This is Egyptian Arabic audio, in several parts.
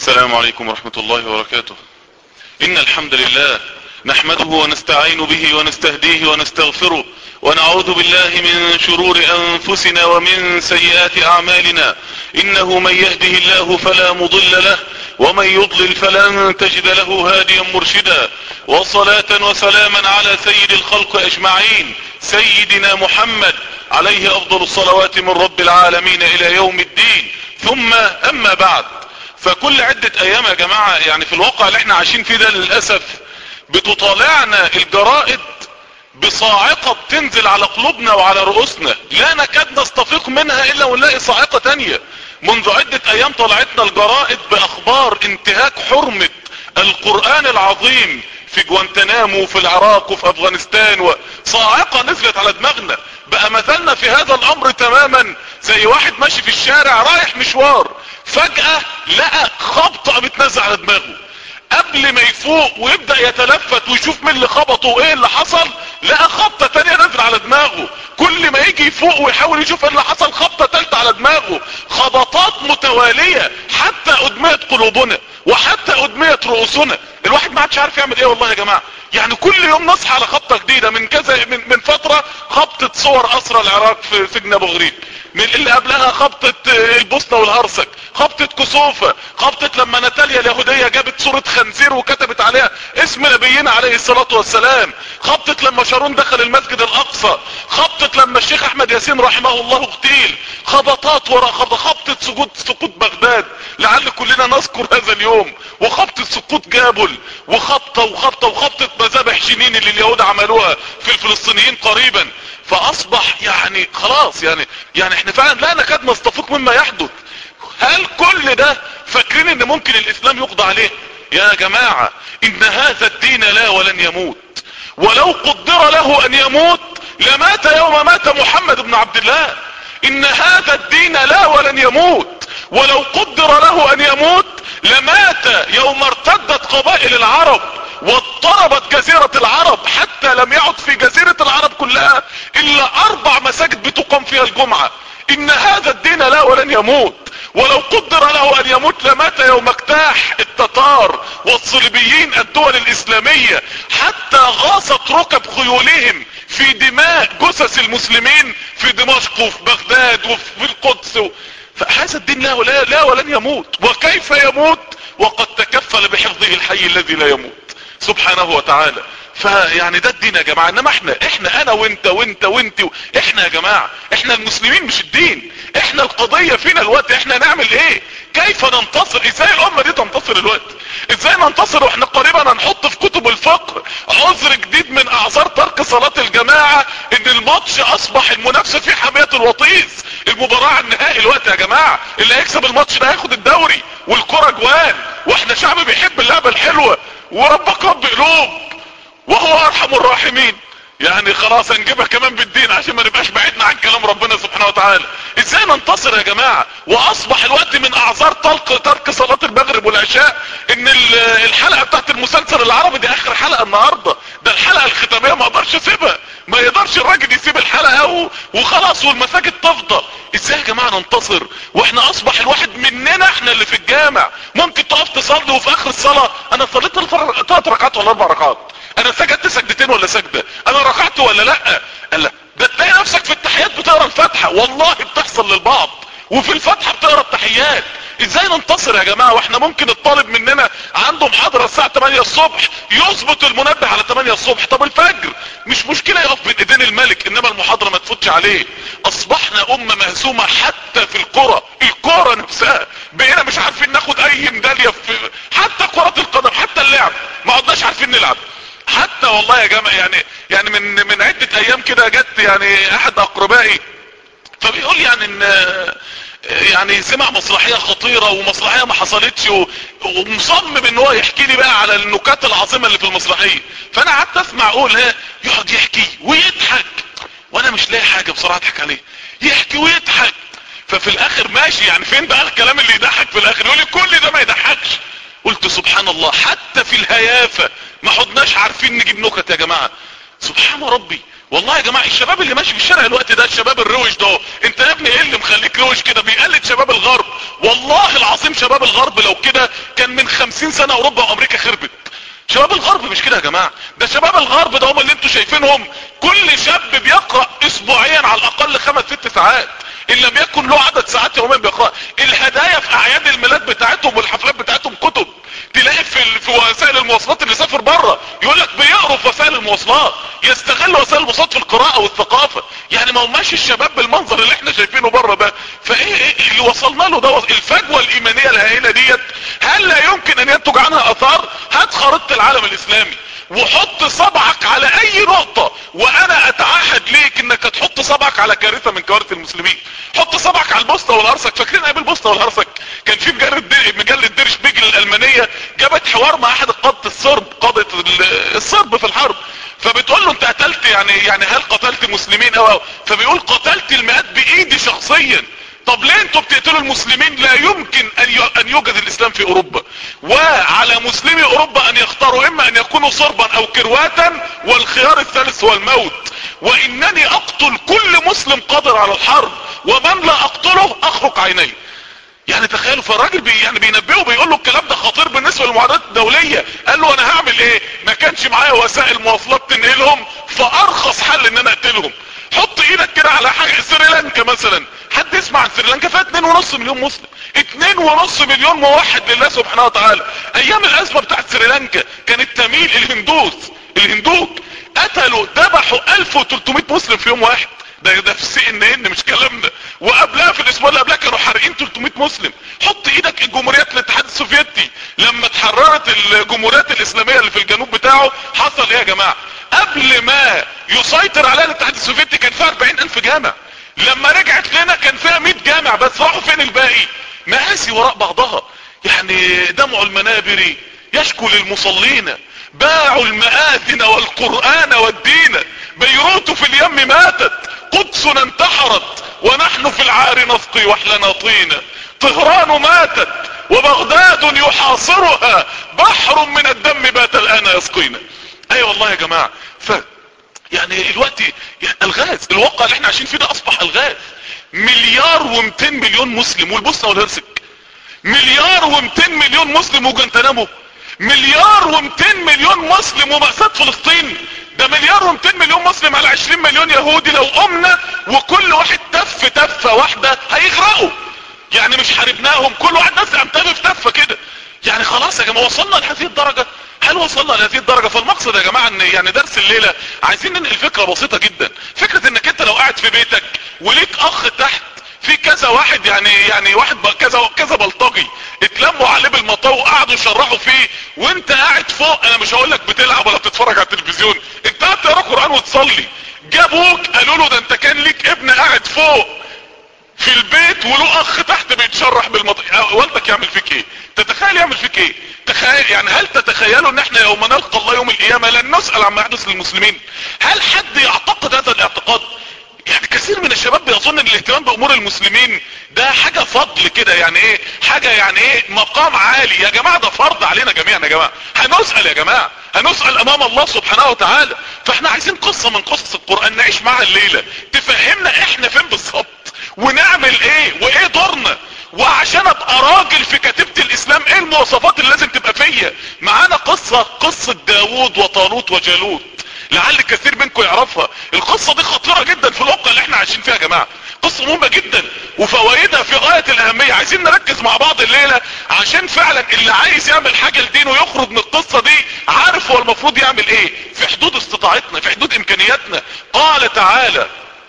السلام عليكم ورحمة الله وبركاته ان الحمد لله نحمده ونستعين به ونستهديه ونستغفره ونعوذ بالله من شرور انفسنا ومن سيئات اعمالنا انه من يهده الله فلا مضل له ومن يضلل فلن تجد له هاديا مرشدا وصلاة وسلاما على سيد الخلق اجمعين سيدنا محمد عليه افضل الصلوات من رب العالمين الى يوم الدين ثم اما بعد فكل عدة ايام يا جماعة يعني في الواقع اللي احنا عايشين فيه ده للأسف بتطالعنا الجرائد بصاعقة بتنزل على قلوبنا وعلى رؤوسنا لا نكاد نستفيق منها الا ونلاقي صاعقة تانية منذ عدة ايام طلعتنا الجرائد باخبار انتهاك حرمة القرآن العظيم في جوانتنامو وفي العراق وفي افغانستان وصاعقة نزلت على دماغنا بقى مثلنا في هذا الامر تماما زي واحد ماشي في الشارع رايح مشوار فجأة لقى خبطة بتنزل على دماغه قبل ما يفوق ويبدأ يتلفت ويشوف مين اللي خبطه وايه اللي حصل لقى خبطة تانية نزل على دماغه كل ما يجي يفوق ويحاول يشوف ايه اللي حصل خبطة تالتة على دماغه خبطات متوالية حتى ادميت قلوبنا وحتى ادميت رؤوسنا الواحد ما عادش عارف يعمل ايه والله يا جماعة يعني كل يوم نصحى على خبطة جديدة من كذا من, من فترة خبطة صور اسرى العراق في سجن ابو غريب من اللي قبلها خبطة البوسنة والهرسك خبطة كسوفة خبطة لما ناتاليا اليهودية جابت صورة خنزير وكتبت عليها اسم نبينا عليه الصلاة والسلام خبطة لما شارون دخل المسجد الاقصى خبطة لما الشيخ احمد ياسين رحمه الله اغتيل خبطات وراء خبطة خبطة سقوط سقوط بغداد لعل كلنا نذكر هذا اليوم وخبطة سقوط جابل وخبطة وخبطة وخبطة مذابح جنين اللي اليهود عملوها في الفلسطينيين قريبا فاصبح يعني خلاص يعني يعني احنا فعلا لا نكاد نستفيق مما يحدث هل كل ده فاكرين ان ممكن الاسلام يقضى عليه يا جماعة ان هذا الدين لا ولن يموت ولو قدر له ان يموت لمات يوم مات محمد بن عبد الله ان هذا الدين لا ولن يموت ولو قدر له ان يموت لمات يوم ارتدت قبائل العرب واضطربت جزيرة العرب حتى لم يعد في جزيرة العرب كلها الا اربع مساجد بتقام فيها الجمعة ان هذا الدين لا ولن يموت ولو قدر له ان يموت لمات يوم اجتاح التتار والصليبيين الدول الاسلامية حتى غاصت ركب خيولهم في دماء جثث المسلمين في دمشق وفي بغداد وفي القدس و... فهذا الدين لا, ولا, لا ولن يموت وكيف يموت وقد تكفل بحفظه الحي الذي لا يموت سبحانه وتعالى فيعني ده الدين يا جماعة انما احنا احنا انا وانت وانت وانت و... احنا يا جماعة احنا المسلمين مش الدين احنا القضية فينا الوقت احنا نعمل ايه كيف ننتصر ازاي الامة دي تنتصر الوقت ازاي ننتصر واحنا قريبا هنحط في كتب الفقه عذر جديد من اعذار ترك صلاة الجماعة ان الماتش اصبح المنافسة في حماية الوطيس المباراة النهائي الوقت يا جماعة اللي هيكسب الماتش ده هياخد الدوري والكرة جوان واحنا شعب بيحب اللعبة الحلوة وربك رب قلوب وهو ارحم الراحمين يعني خلاص هنجيبها كمان بالدين عشان ما نبقاش بعيدنا عن كلام ربنا سبحانه وتعالى ازاي ننتصر يا جماعة واصبح الوقت من اعذار ترك ترك صلاة المغرب والعشاء ان الحلقة بتاعت المسلسل العربي دي اخر حلقة النهاردة ده الحلقة الختامية ما اقدرش اسيبها ما يقدرش الراجل يسيب الحلقة وخلاص والمساجد تفضى ازاي يا جماعة ننتصر واحنا اصبح الواحد مننا احنا اللي في الجامع ممكن تقف تصلي وفي اخر الصلاة انا صليت ثلاث ركعات ولا اربع ركعات انا سجدت سجدتين ولا سجدة انا ركعت ولا لا قال لا ده تلاقي نفسك في التحيات بتقرا الفاتحة والله بتحصل للبعض وفي الفاتحة بتقرا التحيات ازاي ننتصر يا جماعة واحنا ممكن الطالب مننا عنده محاضرة الساعة 8 الصبح يظبط المنبه على 8 الصبح طب الفجر مش مشكلة يقف بين ايدين الملك انما المحاضرة ما تفوتش عليه اصبحنا امة مهزومة حتى في الكرة الكرة نفسها بقينا مش عارفين ناخد اي ميدالية في حتى كرة القدم حتى اللعب ما عدناش عارفين نلعب حتى والله يا جماعة يعني يعني من من عدة ايام كده جت يعني احد اقربائي فبيقول يعني ان يعني سمع مسرحية خطيرة ومسرحية ما حصلتش ومصمم ان هو يحكي لي بقى على النكات العظيمة اللي في المسرحية فانا قعدت اسمع اقول ها يقعد يحكي ويضحك وانا مش لاقي حاجة بصراحة اضحك عليه يحكي ويضحك ففي الاخر ماشي يعني فين بقى الكلام اللي يضحك في الاخر يقول لي كل ده ما يضحكش قلت سبحان الله حتى في الهيافة ما حدناش عارفين نجيب نكت يا جماعة سبحان ربي والله يا جماعة الشباب اللي ماشي في الشارع الوقت ده الشباب الروش ده انت يا ابني ايه اللي مخليك روش كده بيقلد شباب الغرب والله العظيم شباب الغرب لو كده كان من خمسين سنة اوروبا وامريكا خربت شباب الغرب مش كده يا جماعة ده شباب الغرب ده هم اللي انتوا شايفينهم كل شاب بيقرأ اسبوعيا على الاقل خمس ست ساعات ان لم يكن له عدد ساعات يوميا بيقرأ الهدايا في اعياد الميلاد بتاعتهم والحفلات بتاعتهم كتب تلاقي في في وسائل المواصلات اللي سافر بره يقول لك بيقروا في وسائل المواصلات يستغل وسائل المواصلات في القراءة والثقافة يعني ما هماش الشباب بالمنظر اللي احنا شايفينه بره ده فايه ايه اللي وصلنا له ده الفجوة الايمانية الهائلة ديت هل لا يمكن ان ينتج عنها اثار هات خريطة العالم الاسلامي وحط صبعك على اي نقطة وانا اتعهد ليك انك تحط صبعك على كارثة من كوارث المسلمين حط صبعك على البوسطة والهرسك فاكرين ايه البوسطة والهرسك كان في مجلة مجلة ديرش بيجل الالمانية جابت حوار مع احد قادة الصرب قادة الصرب في الحرب فبتقول له انت قتلت يعني يعني هل قتلت مسلمين او او فبيقول قتلت المئات بايدي شخصيا طب ليه انتوا بتقتلوا المسلمين لا يمكن ان ان يوجد الاسلام في اوروبا وعلى مسلمي اوروبا ان يختاروا اما ان يكونوا صربا او كرواتا والخيار الثالث هو الموت وانني اقتل كل مسلم قادر على الحرب ومن لا اقتله اخرق عينيه يعني تخيلوا فالراجل بي يعني بينبهه بيقول له الكلام ده خطير بالنسبه للمعادلات الدوليه قال له انا هعمل ايه ما كانش معايا وسائل مواصلات تنقلهم فارخص حل ان انا اقتلهم حط ايدك كده على حاجه سريلانكا مثلا حد يسمع عن سريلانكا فيها 2.5 مليون مسلم 2.5 مليون موحد لله سبحانه وتعالى ايام الازمه بتاعت سريلانكا كانت تميل الهندوس الهندوك قتلوا ذبحوا 1300 مسلم في يوم واحد ده ده في سي ان ان مش كلامنا وقبلها في الاسبوع اللي قبلها كانوا حارقين 300 مسلم حط ايدك الجمهوريات الاتحاد السوفيتي لما اتحررت الجمهوريات الاسلاميه اللي في الجنوب بتاعه حصل ايه يا جماعه قبل ما يسيطر عليها الاتحاد السوفيتي كان فيها 40 الف جامع لما رجعت لنا كان فيها 100 جامع بس راحوا فين الباقي مآسي وراء بعضها يعني دمع المنابر يشكو للمصلين باعوا المآذن والقرآن والدين بيروت في اليم ماتت قدسنا انتحرت ونحن في العار نسقي وحلنا طينا طهران ماتت وبغداد يحاصرها بحر من الدم بات الان يسقينا اي أيوة والله يا جماعة ف يعني الوقت يعني الغاز الواقع اللي احنا عايشين فيه ده اصبح الغاز مليار و200 مليون مسلم والبوسنة والهرسك مليار و200 مليون مسلم وجنتنامو مليار و200 مليون مسلم ومأساة فلسطين ده مليار و200 مليون مسلم على 20 مليون يهودي لو قمنا وكل واحد تف تفة واحدة هيغرقوا يعني مش حاربناهم كل واحد ناس امتنوا في تفة كده يعني خلاص يا جماعة وصلنا لهذه الدرجة هل وصلنا لهذه الدرجة فالمقصد يا جماعة ان يعني درس الليلة عايزين ننقل فكرة بسيطة جدا فكرة انك انت لو قاعد في بيتك وليك اخ تحت في كذا واحد يعني يعني واحد كذا كذا بلطجي اتلموا عليه بالمطاو وقعدوا يشرحوا فيه وانت قاعد فوق انا مش هقول لك بتلعب ولا بتتفرج على التلفزيون انت قاعد تقرا قران وتصلي جابوك قالوا له ده انت كان ليك ابن قاعد فوق في البيت وله اخ تحت بيتشرح بالمطاو والدك يعمل فيك ايه تتخيل يعمل فيك ايه تخيل يعني هل تتخيلوا ان احنا يوم نلقى الله يوم القيامة لن نسأل عما يحدث للمسلمين هل حد يعتقد هذا الاعتقاد يعني كثير من الشباب بيظن ان الاهتمام بامور المسلمين ده حاجة فضل كده يعني ايه حاجة يعني ايه مقام عالي يا جماعة ده فرض علينا جميعا يا جماعة هنسأل يا جماعة هنسأل امام الله سبحانه وتعالى فاحنا عايزين قصة من قصص القرآن نعيش معها الليلة تفهمنا احنا فين بالظبط ونعمل ايه وايه دورنا وعشان ابقى راجل في كتيبة الاسلام ايه المواصفات اللي لازم تبقى فيا معانا قصة قصة داوود وطالوت وجالوت لعل كثير منكم يعرفها القصة دي خطيرة جدا في الواقع اللي احنا عايشين فيها يا جماعة قصة مهمة جدا وفوائدها في غاية الاهمية عايزين نركز مع بعض الليلة عشان فعلا اللي عايز يعمل حاجة لدينه يخرج من القصة دي عارف هو المفروض يعمل ايه في حدود استطاعتنا في حدود امكانياتنا قال تعالى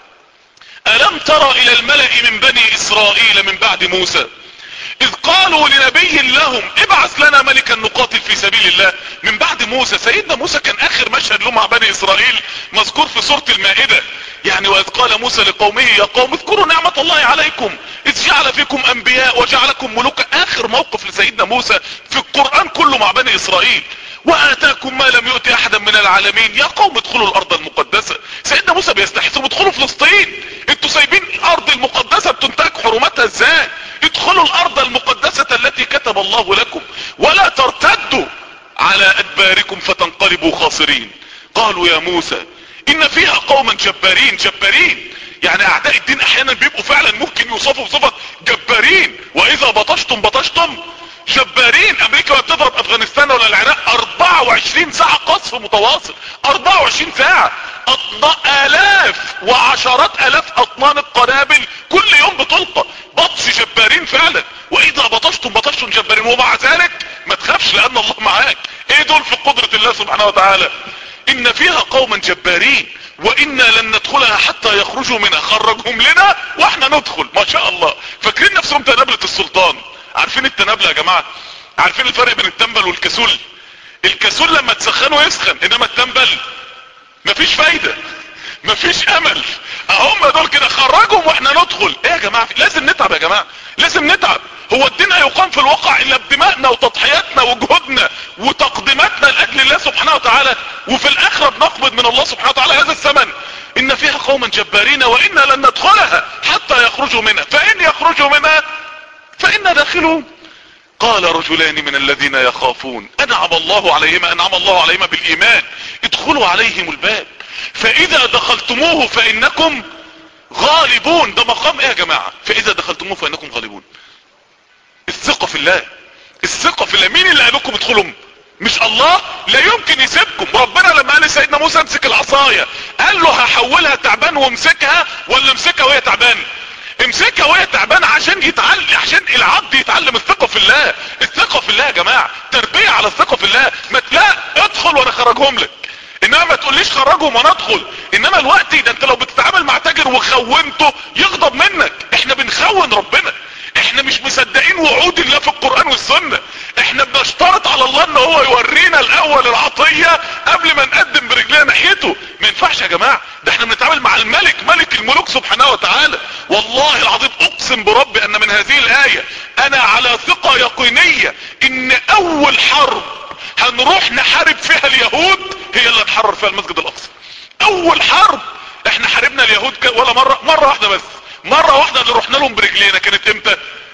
الم ترى الى الملأ من بني اسرائيل من بعد موسى اذ قالوا لنبي لهم ابعث لنا ملكا نقاتل في سبيل الله من بعد موسى سيدنا موسى كان اخر مشهد له مع بني اسرائيل مذكور في سورة المائدة يعني واذ قال موسى لقومه يا قوم اذكروا نعمة الله عليكم اذ جعل فيكم انبياء وجعلكم ملوكا اخر موقف لسيدنا موسى في القرآن كله مع بني اسرائيل واتاكم ما لم يؤتي احدا من العالمين يا قوم ادخلوا الارض المقدسة سيدنا موسى بيستحسوا ادخلوا فلسطين انتوا سايبين الارض المقدسة بتنتهك حرمتها ازاي ادخلوا الارض المقدسة التي كتب الله لكم ولا ترتدوا على ادباركم فتنقلبوا خاسرين قالوا يا موسى ان فيها قوما جبارين جبارين يعني اعداء الدين احيانا بيبقوا فعلا ممكن يوصفوا بصفة جبارين واذا بطشتم بطشتم جبارين امريكا ما بتضرب افغانستان ولا العراق 24 ساعة قصف متواصل 24 ساعة الاف وعشرات الاف اطنان القنابل كل يوم بتلقى بطش جبارين فعلا واذا بطشتم بطشتم جبارين ومع ذلك ما تخافش لان الله معاك ايه دول في قدرة الله سبحانه وتعالى ان فيها قوما جبارين وانا لن ندخلها حتى يخرجوا منها خرجهم لنا واحنا ندخل ما شاء الله فاكرين نفسهم تنابلة السلطان عارفين التنابلة يا جماعة عارفين الفرق بين التنبل والكسول الكسول لما تسخنه يسخن انما التنبل مفيش فايدة مفيش امل هم دول كده خرجهم واحنا ندخل ايه يا جماعة لازم نتعب يا جماعة لازم نتعب هو الدين هيقام في الواقع الا بدمائنا وتضحياتنا وجهودنا وتقديماتنا لاجل الله سبحانه وتعالى وفي الاخرة بنقبض من الله سبحانه وتعالى هذا الثمن ان فيها قوما جبارين وانا لن ندخلها حتى يخرجوا منها فان يخرجوا منها فانا داخلون قال رجلان من الذين يخافون انعم الله عليهما انعم الله عليهما بالايمان ادخلوا عليهم الباب فاذا دخلتموه فانكم غالبون ده مقام ايه يا جماعة فاذا دخلتموه فانكم غالبون الثقة في الله الثقة في الله مين اللي قال لكم ادخلوا مش الله لا يمكن يسيبكم ربنا لما قال لسيدنا موسى امسك العصاية قال له هحولها تعبان وامسكها ولا امسكها وهي تعبان امسكها وهي تعبانه عشان يتعلم عشان العبد يتعلم الثقه في الله الثقه في الله يا جماعه تربيه على الثقه في الله ما لا ادخل وانا خرجهم لك انما ما تقوليش خرجهم وانا ادخل انما الوقت ده انت لو بتتعامل مع تاجر وخونته يغضب منك احنا بنخون ربنا احنا مش مصدقين وعود الله في القرآن والسنة احنا بنشترط على الله ان هو يورينا الاول العطية قبل ما نقدم برجلنا ناحيته ما ينفعش يا جماعة ده احنا بنتعامل مع الملك ملك الملوك سبحانه وتعالى والله العظيم اقسم بربي ان من هذه الاية انا على ثقة يقينية ان اول حرب هنروح نحارب فيها اليهود هي اللي نحرر فيها المسجد الاقصى اول حرب احنا حاربنا اليهود ولا مرة مرة واحدة بس مرة واحدة اللي رحنا لهم برجلينا كانت امتى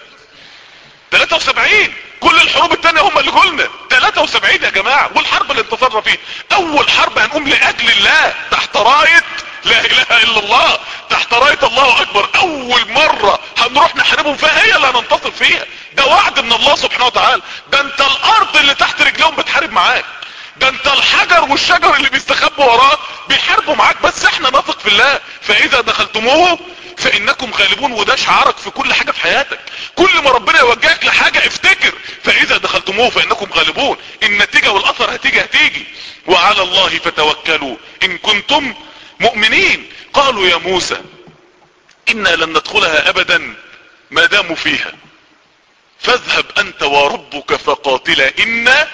73 كل الحروب التانية هم اللي قلنا 73 يا جماعة والحرب اللي انتصرنا فيها اول حرب هنقوم لاجل الله تحت راية لا اله الا الله تحت راية الله اكبر اول مرة هنروح نحاربهم فيها هي اللي هننتصر فيها ده وعد من الله سبحانه وتعالى ده انت الارض اللي تحت رجلهم بتحارب معاك ده انت الحجر والشجر اللي بيستخبوا وراه بيحاربوا معاك بس احنا نثق في الله فاذا دخلتموه فانكم غالبون وده شعارك في كل حاجة في حياتك كل ما ربنا يوجهك لحاجة افتكر فاذا دخلتموه فانكم غالبون النتيجة والاثر هتيجي هتيجي وعلى الله فتوكلوا ان كنتم مؤمنين قالوا يا موسى انا لن ندخلها ابدا ما داموا فيها فاذهب انت وربك فقاتلا انا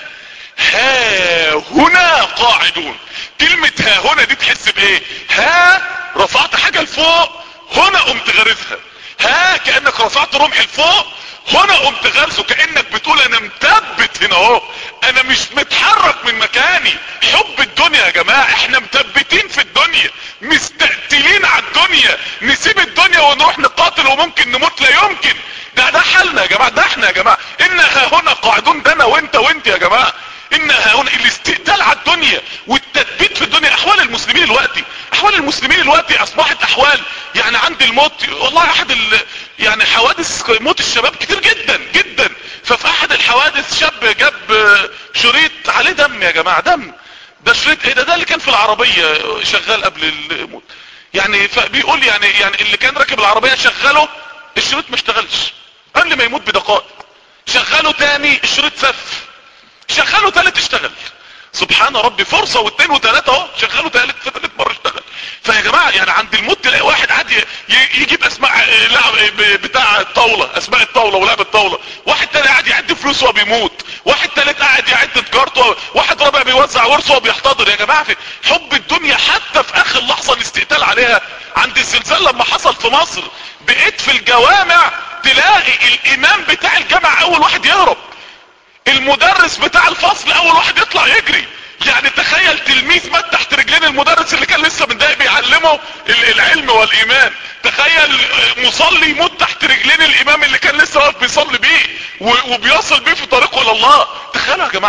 ها هنا قاعدون كلمة ها هنا دي تحس بايه ها رفعت حاجة لفوق هنا قمت غارزها ها كأنك رفعت رمح لفوق هنا قمت غارزه كأنك بتقول انا مثبت هنا اهو انا مش متحرك من مكاني حب الدنيا يا جماعة احنا مثبتين في الدنيا مستقتلين على الدنيا نسيب الدنيا ونروح نقاتل وممكن نموت لا يمكن ده ده حالنا يا جماعة ده احنا يا جماعة ان ها هنا قاعدون ده انا وانت وانت يا جماعة ان ها هنا الاستقتال على الدنيا والتثبيت في الدنيا احوال المسلمين الوقتي احوال المسلمين الوقتي اصبحت احوال يعني عند الموت والله احد ال... يعني حوادث موت الشباب كتير جدا جدا ففي احد الحوادث شاب جاب شريط عليه دم يا جماعة دم ده شريط ايه ده ده اللي كان في العربية شغال قبل الموت يعني فبيقول يعني يعني اللي كان راكب العربية شغله الشريط ما اشتغلش قبل ما يموت بدقائق شغله تاني الشريط سف شغله تالت اشتغل سبحان ربي فرصة واثنين وثلاثة اهو شغله تالت في ثالث مرة اشتغل فيا جماعة يعني عند الموت تلاقي واحد عادي يجيب اسماء لعب بتاع الطاولة اسماء الطاولة ولعب الطاولة واحد تاني قاعد يعد فلوسه وبيموت واحد تالت قاعد يعد تجارته واحد رابع بيوزع ورثه وبيحتضر يا جماعة في حب الدنيا حتى في اخر لحظة الاستقتال عليها عند الزلزال لما حصل في مصر بقيت في الجوامع تلاقي الامام بتاع الجامع اول واحد يهرب المدرس بتاع الفصل اول واحد يطلع يجري يعني تخيل تلميذ مات تحت رجلين المدرس اللي كان لسه من دقيقة بيعلمه العلم والايمان تخيل مصلي يموت تحت رجلين الامام اللي كان لسه واقف بيصلي بيه وبيصل بيه في طريقه الى الله تخيلوا يا جماعة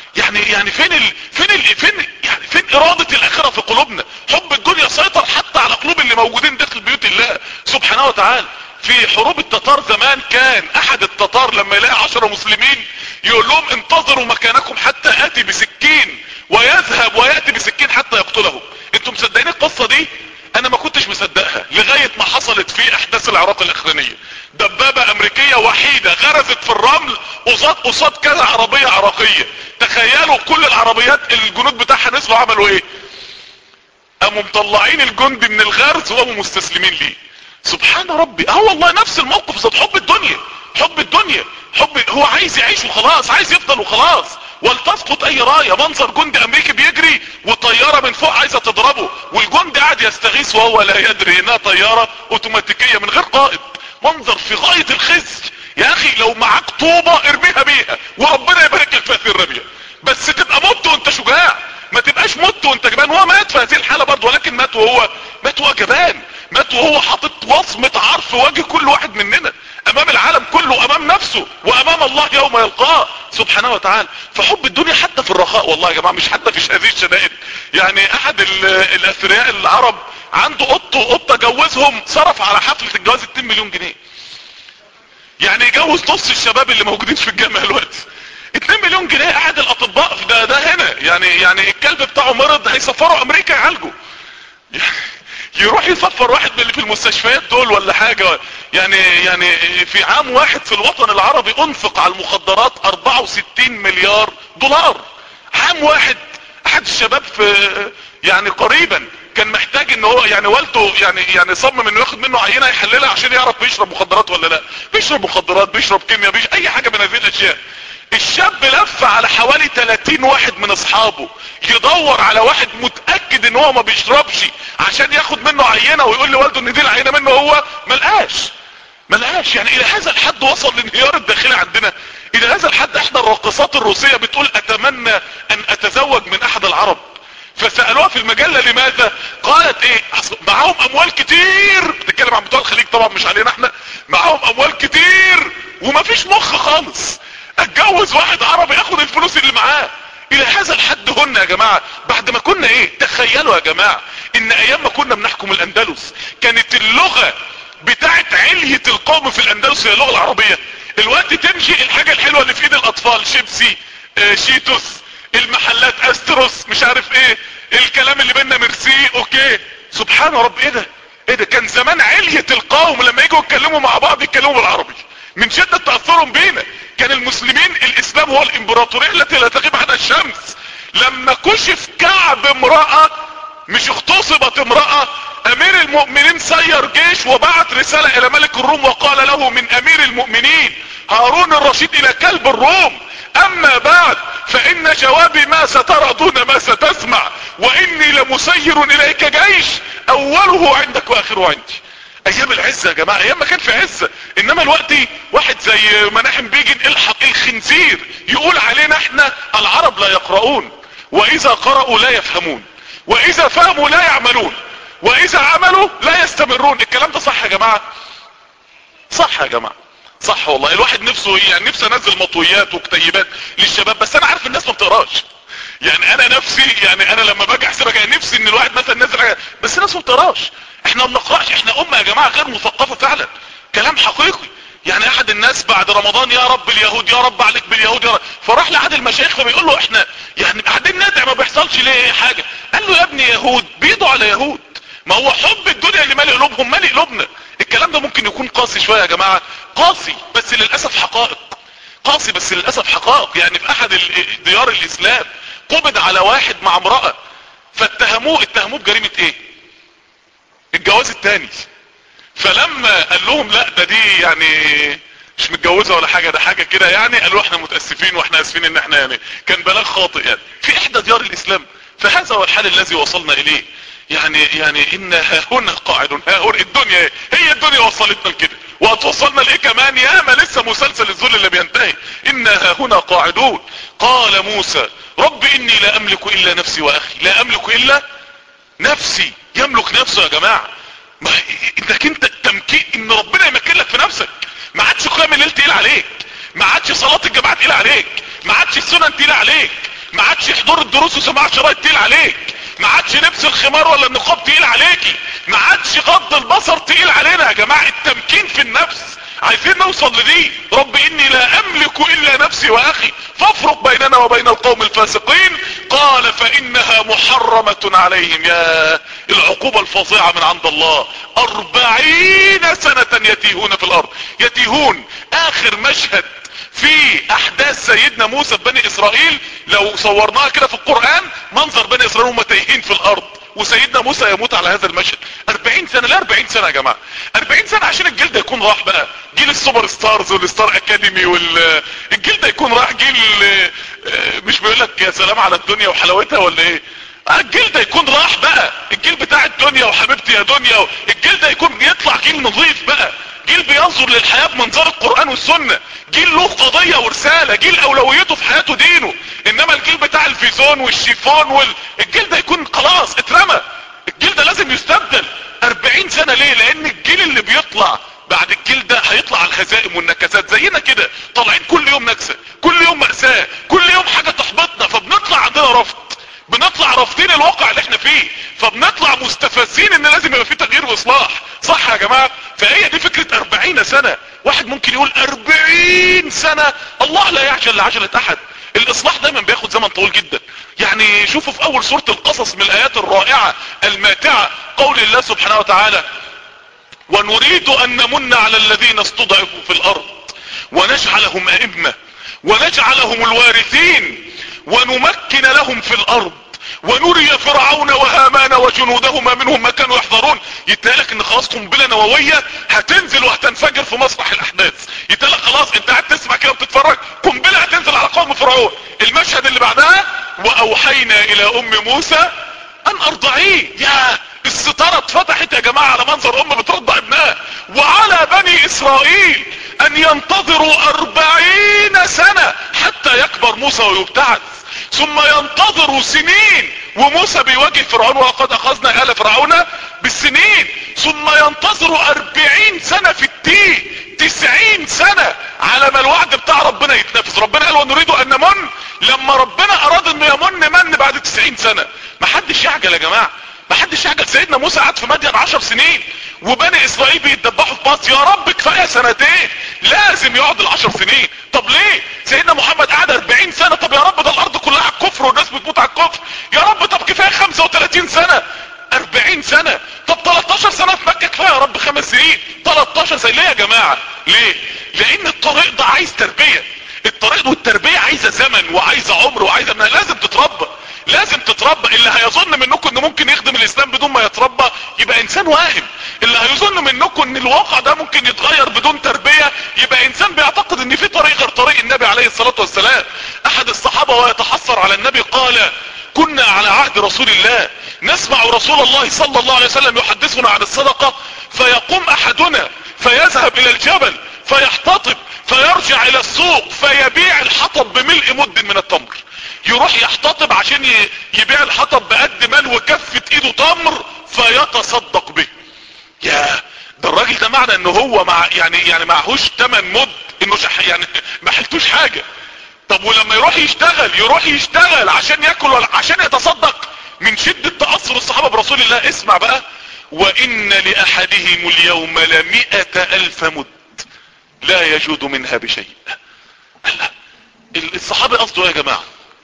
يعني يعني فين ال... فين ال... فين يعني فين ارادة الاخرة في قلوبنا حب الدنيا سيطر حتى على قلوب اللي موجودين داخل بيوت الله سبحانه وتعالى في حروب التتار زمان كان احد التتار لما يلاقي عشرة مسلمين يقول لهم انتظروا مكانكم حتى اتي بسكين ويذهب ويأتي بسكين حتى يقتلهم انتم مصدقين القصة دي انا ما كنتش مصدقها لغاية ما حصلت في احداث العراق الاخرانية دبابة امريكية وحيدة غرزت في الرمل قصاد قصاد كذا عربية عراقية تخيلوا كل العربيات الجنود بتاعها نزلوا عملوا ايه قاموا مطلعين الجندي من الغرز وقاموا مستسلمين ليه سبحان ربي اه والله نفس الموقف ذات حب الدنيا حب الدنيا حب هو عايز يعيش وخلاص عايز يفضل وخلاص ولتسقط اي راية منظر جندي امريكي بيجري وطيارة من فوق عايزة تضربه والجندي قاعد يستغيث وهو لا يدري انها طيارة اوتوماتيكية من غير قائد منظر في غاية الخزي يا اخي لو معاك طوبة ارميها بيها وربنا يبارك لك في هذه الرمية بس تبقى مت وانت شجاع ما تبقاش مت وانت جبان هو مات في هذه الحالة برضه ولكن مات وهو مات وهو جبان مات وهو حاطط وصمة عار في وجه كل واحد مننا امام العالم كله امام نفسه وامام الله يوم يلقاه سبحانه وتعالى فحب الدنيا حتى في الرخاء والله يا جماعة مش حتى في هذه الشدائد يعني احد الاثرياء العرب عنده قطه وقطه جوزهم صرف على حفلة الجواز 2 مليون جنيه يعني يجوز نص الشباب اللي موجودين في الجامعة الوقت 2 مليون جنيه قاعد الاطباء ده ده هنا يعني يعني الكلب بتاعه مرض هيسفروا امريكا يعالجه يروح يصفر واحد من اللي في المستشفيات دول ولا حاجة يعني يعني في عام واحد في الوطن العربي انفق على المخدرات 64 مليار دولار عام واحد احد الشباب في يعني قريبا كان محتاج ان هو يعني والده يعني يعني صمم انه ياخد منه عينه يحللها عشان يعرف بيشرب مخدرات ولا لا بيشرب مخدرات بيشرب كيمياء بيشرب اي حاجه من هذه الاشياء الشاب لف على حوالي 30 واحد من اصحابه يدور على واحد متأكد ان هو ما بيشربش عشان ياخد منه عينة ويقول لوالده ان دي العينة منه هو ملقاش ملقاش يعني الى هذا الحد وصل الانهيار الداخلي عندنا الى هذا الحد احدى الراقصات الروسية بتقول اتمنى ان اتزوج من احد العرب فسألوها في المجلة لماذا قالت ايه معاهم اموال كتير بتتكلم عن بتوع الخليج طبعا مش علينا احنا معاهم اموال كتير ومفيش مخ خالص اتجوز واحد عربي ياخد الفلوس اللي معاه الى هذا الحد هن يا جماعة بعد ما كنا ايه تخيلوا يا جماعة ان ايام ما كنا بنحكم الاندلس كانت اللغة بتاعت علية القوم في الاندلس هي اللغة العربية الوقت تمشي الحاجة الحلوة اللي في ايد الاطفال شيبسي آه شيتوس المحلات استروس مش عارف ايه الكلام اللي بينا ميرسي اوكي سبحان رب ايه ده ايه ده كان زمان علية القوم لما يجوا يتكلموا مع بعض يتكلموا بالعربي من شدة تأثرهم بينا كان المسلمين الاسلام هو الامبراطورية التي لا تغيب عنها الشمس لما كشف كعب امرأة مش اغتصبت امرأة امير المؤمنين سير جيش وبعت رسالة الى ملك الروم وقال له من امير المؤمنين هارون الرشيد الى كلب الروم اما بعد فان جوابي ما سترى دون ما ستسمع واني لمسير اليك جيش اوله عندك واخره عندي ايام العزة يا جماعة ايام ما كان في عزة انما الوقت واحد زي مناحم بيجن الحق الخنزير يقول علينا احنا العرب لا يقرؤون واذا قرأوا لا يفهمون واذا فهموا لا يعملون واذا عملوا لا يستمرون الكلام ده صح يا جماعة صح يا جماعة صح والله الواحد نفسه يعني نفسه انزل مطويات وكتيبات للشباب بس انا عارف الناس ما بتقراش يعني انا نفسي يعني انا لما باجي احسبها كان نفسي ان الواحد مثلا نزل حاجه بس الناس ما بتقراش احنا ما بنقراش احنا امه يا جماعه غير مثقفه فعلا كلام حقيقي يعني احد الناس بعد رمضان يا رب اليهود يا رب عليك باليهود يا رب فراح لأحد المشايخ فبيقول له احنا يعني قاعدين ندعي ما بيحصلش ليه حاجه قال له يا ابني يهود بيضوا على يهود ما هو حب الدنيا اللي مالي قلوبهم مالي قلوبنا الكلام ده ممكن يكون قاسي شويه يا جماعه قاسي بس للاسف حقائق قاسي بس للاسف حقائق يعني في احد ديار الاسلام قبض على واحد مع امرأة فاتهموه اتهموه بجريمة ايه الجواز التاني فلما قال لهم لا ده دي يعني مش متجوزة ولا حاجة ده حاجة كده يعني قالوا احنا متأسفين واحنا اسفين ان احنا يعني كان بلاغ خاطئ يعني في احدى ديار الاسلام فهذا هو الحال الذي وصلنا اليه يعني يعني ان ها هنا قاعد ها هنا الدنيا هي الدنيا وصلتنا لكده وهتوصلنا لايه كمان ياما لسه مسلسل الذل اللي بينتهي ان ها هنا قاعدون قال موسى رب اني لا املك الا نفسي واخي لا املك الا نفسي يملك نفسه يا جماعة ما انك انت التمكين ان ربنا يمكن لك في نفسك ما عادش قيام الليل تقيل عليك ما عادش صلاة الجماعة تقيل عليك ما عادش السنن تقيل عليك ما عادش حضور الدروس وسماع الشرايط تقيل عليك ما عادش لبس الخمار ولا النقاب تقيل عليكي ما عادش غض البصر تقيل علينا يا جماعة التمكين في النفس عايزين نوصل لدي رب اني لا املك الا نفسي واخي فافرق بيننا وبين القوم الفاسقين قال فانها محرمة عليهم يا العقوبة الفظيعة من عند الله اربعين سنة يتيهون في الارض يتيهون اخر مشهد في احداث سيدنا موسى في بني اسرائيل لو صورناها كده في القرآن منظر بني اسرائيل هم تايهين في الارض وسيدنا موسى يموت على هذا المشهد 40 سنة لا 40 سنة يا جماعة 40 سنة عشان الجيل ده يكون راح بقى جيل السوبر ستارز والستار اكاديمي والجيل ده يكون راح جيل مش بيقول لك يا سلام على الدنيا وحلاوتها ولا ايه الجيل ده يكون راح بقى الجيل بتاع الدنيا وحبيبتي يا دنيا الجيل ده يكون يطلع جيل نظيف بقى جيل بينظر للحياة بمنظار القرآن والسنة جيل له قضية ورسالة جيل اولويته في حياته دينه انما الجيل بتاع الفيزون والشيفون وال... الجيل ده يكون خلاص اترمى الجيل ده لازم يستبدل 40 سنة ليه لان الجيل اللي بيطلع بعد الجيل ده هيطلع على الهزائم والنكسات زينا كده طالعين كل يوم نكسة كل يوم مأساة كل يوم حاجة تحبطنا فبنطلع عندنا رفض بنطلع رافضين الواقع اللي احنا فيه فبنطلع مستفزين ان لازم يبقى في تغيير واصلاح صح يا جماعة فهي دي فكرة اربعين سنة واحد ممكن يقول اربعين سنة الله لا يعجل لعجلة احد الاصلاح دايما بياخد زمن طويل جدا يعني شوفوا في اول سورة القصص من الايات الرائعة الماتعة قول الله سبحانه وتعالى ونريد ان نمن على الذين استضعفوا في الارض ونجعلهم ائمة ونجعلهم الوارثين ونمكن لهم في الارض ونري فرعون وهامان وجنودهما منهم ما كانوا يحضرون يتقالك ان خلاص قنبله نوويه هتنزل وهتنفجر في مسرح الاحداث يتقالك خلاص انت قاعد تسمع كده وبتتفرج قنبله هتنزل على قوم فرعون المشهد اللي بعدها واوحينا الى ام موسى ان ارضعيه يا الستارة اتفتحت يا جماعة على منظر ام بترضع ابنها وعلى بني اسرائيل ان ينتظروا اربعين سنة حتى يكبر موسى ويبتعث ثم ينتظروا سنين وموسى بيواجه فرعون وقد اخذنا آل فرعون بالسنين ثم ينتظروا اربعين سنة في التيه تسعين سنة على ما الوعد بتاع ربنا يتنفذ ربنا قال ونريد ان نمن لما ربنا اراد انه يمن من بعد تسعين سنة محدش يعجل يا جماعة محدش يعجل سيدنا موسى قعد في مدين عشر سنين وبني اسرائيل بيتدبحوا في مصر يا رب كفاية سنتين لازم يقعد العشر سنين طب ليه سيدنا محمد قعد 40 سنة طب يا رب ده الارض كلها على الكفر والناس بتموت على الكفر يا رب طب كفاية 35 سنة 40 سنة طب 13 سنة في مكة كفاية يا رب خمس سنين 13 سنة ليه يا جماعة ليه لان الطريق ده عايز تربية الطريق والتربية عايزة زمن وعايزة عمر وعايزة انها لازم تتربى لازم تتربى اللي هيظن منكم انه ممكن يخدم الاسلام بدون ما يتربى يبقى انسان واهم اللي هيظن منكم ان الواقع ده ممكن يتغير بدون تربية يبقى انسان بيعتقد ان في طريق غير طريق النبي عليه الصلاة والسلام احد الصحابة ويتحسر على النبي قال كنا على عهد رسول الله نسمع رسول الله صلى الله عليه وسلم يحدثنا عن الصدقة فيقوم احدنا فيذهب الى الجبل فيحتطب فيرجع الى السوق فيبيع الحطب بملء مد من التمر يروح يحتطب عشان يبيع الحطب بقد مال وكفة ايده تمر فيتصدق به يا ده الراجل ده معنى ان هو مع يعني يعني معهوش تمن مد انه شح يعني ما حلتوش حاجة طب ولما يروح يشتغل يروح يشتغل عشان ياكل ولا عشان يتصدق من شدة تأثر الصحابة برسول الله اسمع بقى وان لاحدهم اليوم لمئة الف مد لا يجود منها بشيء الله الصحابة قصده يا جماعة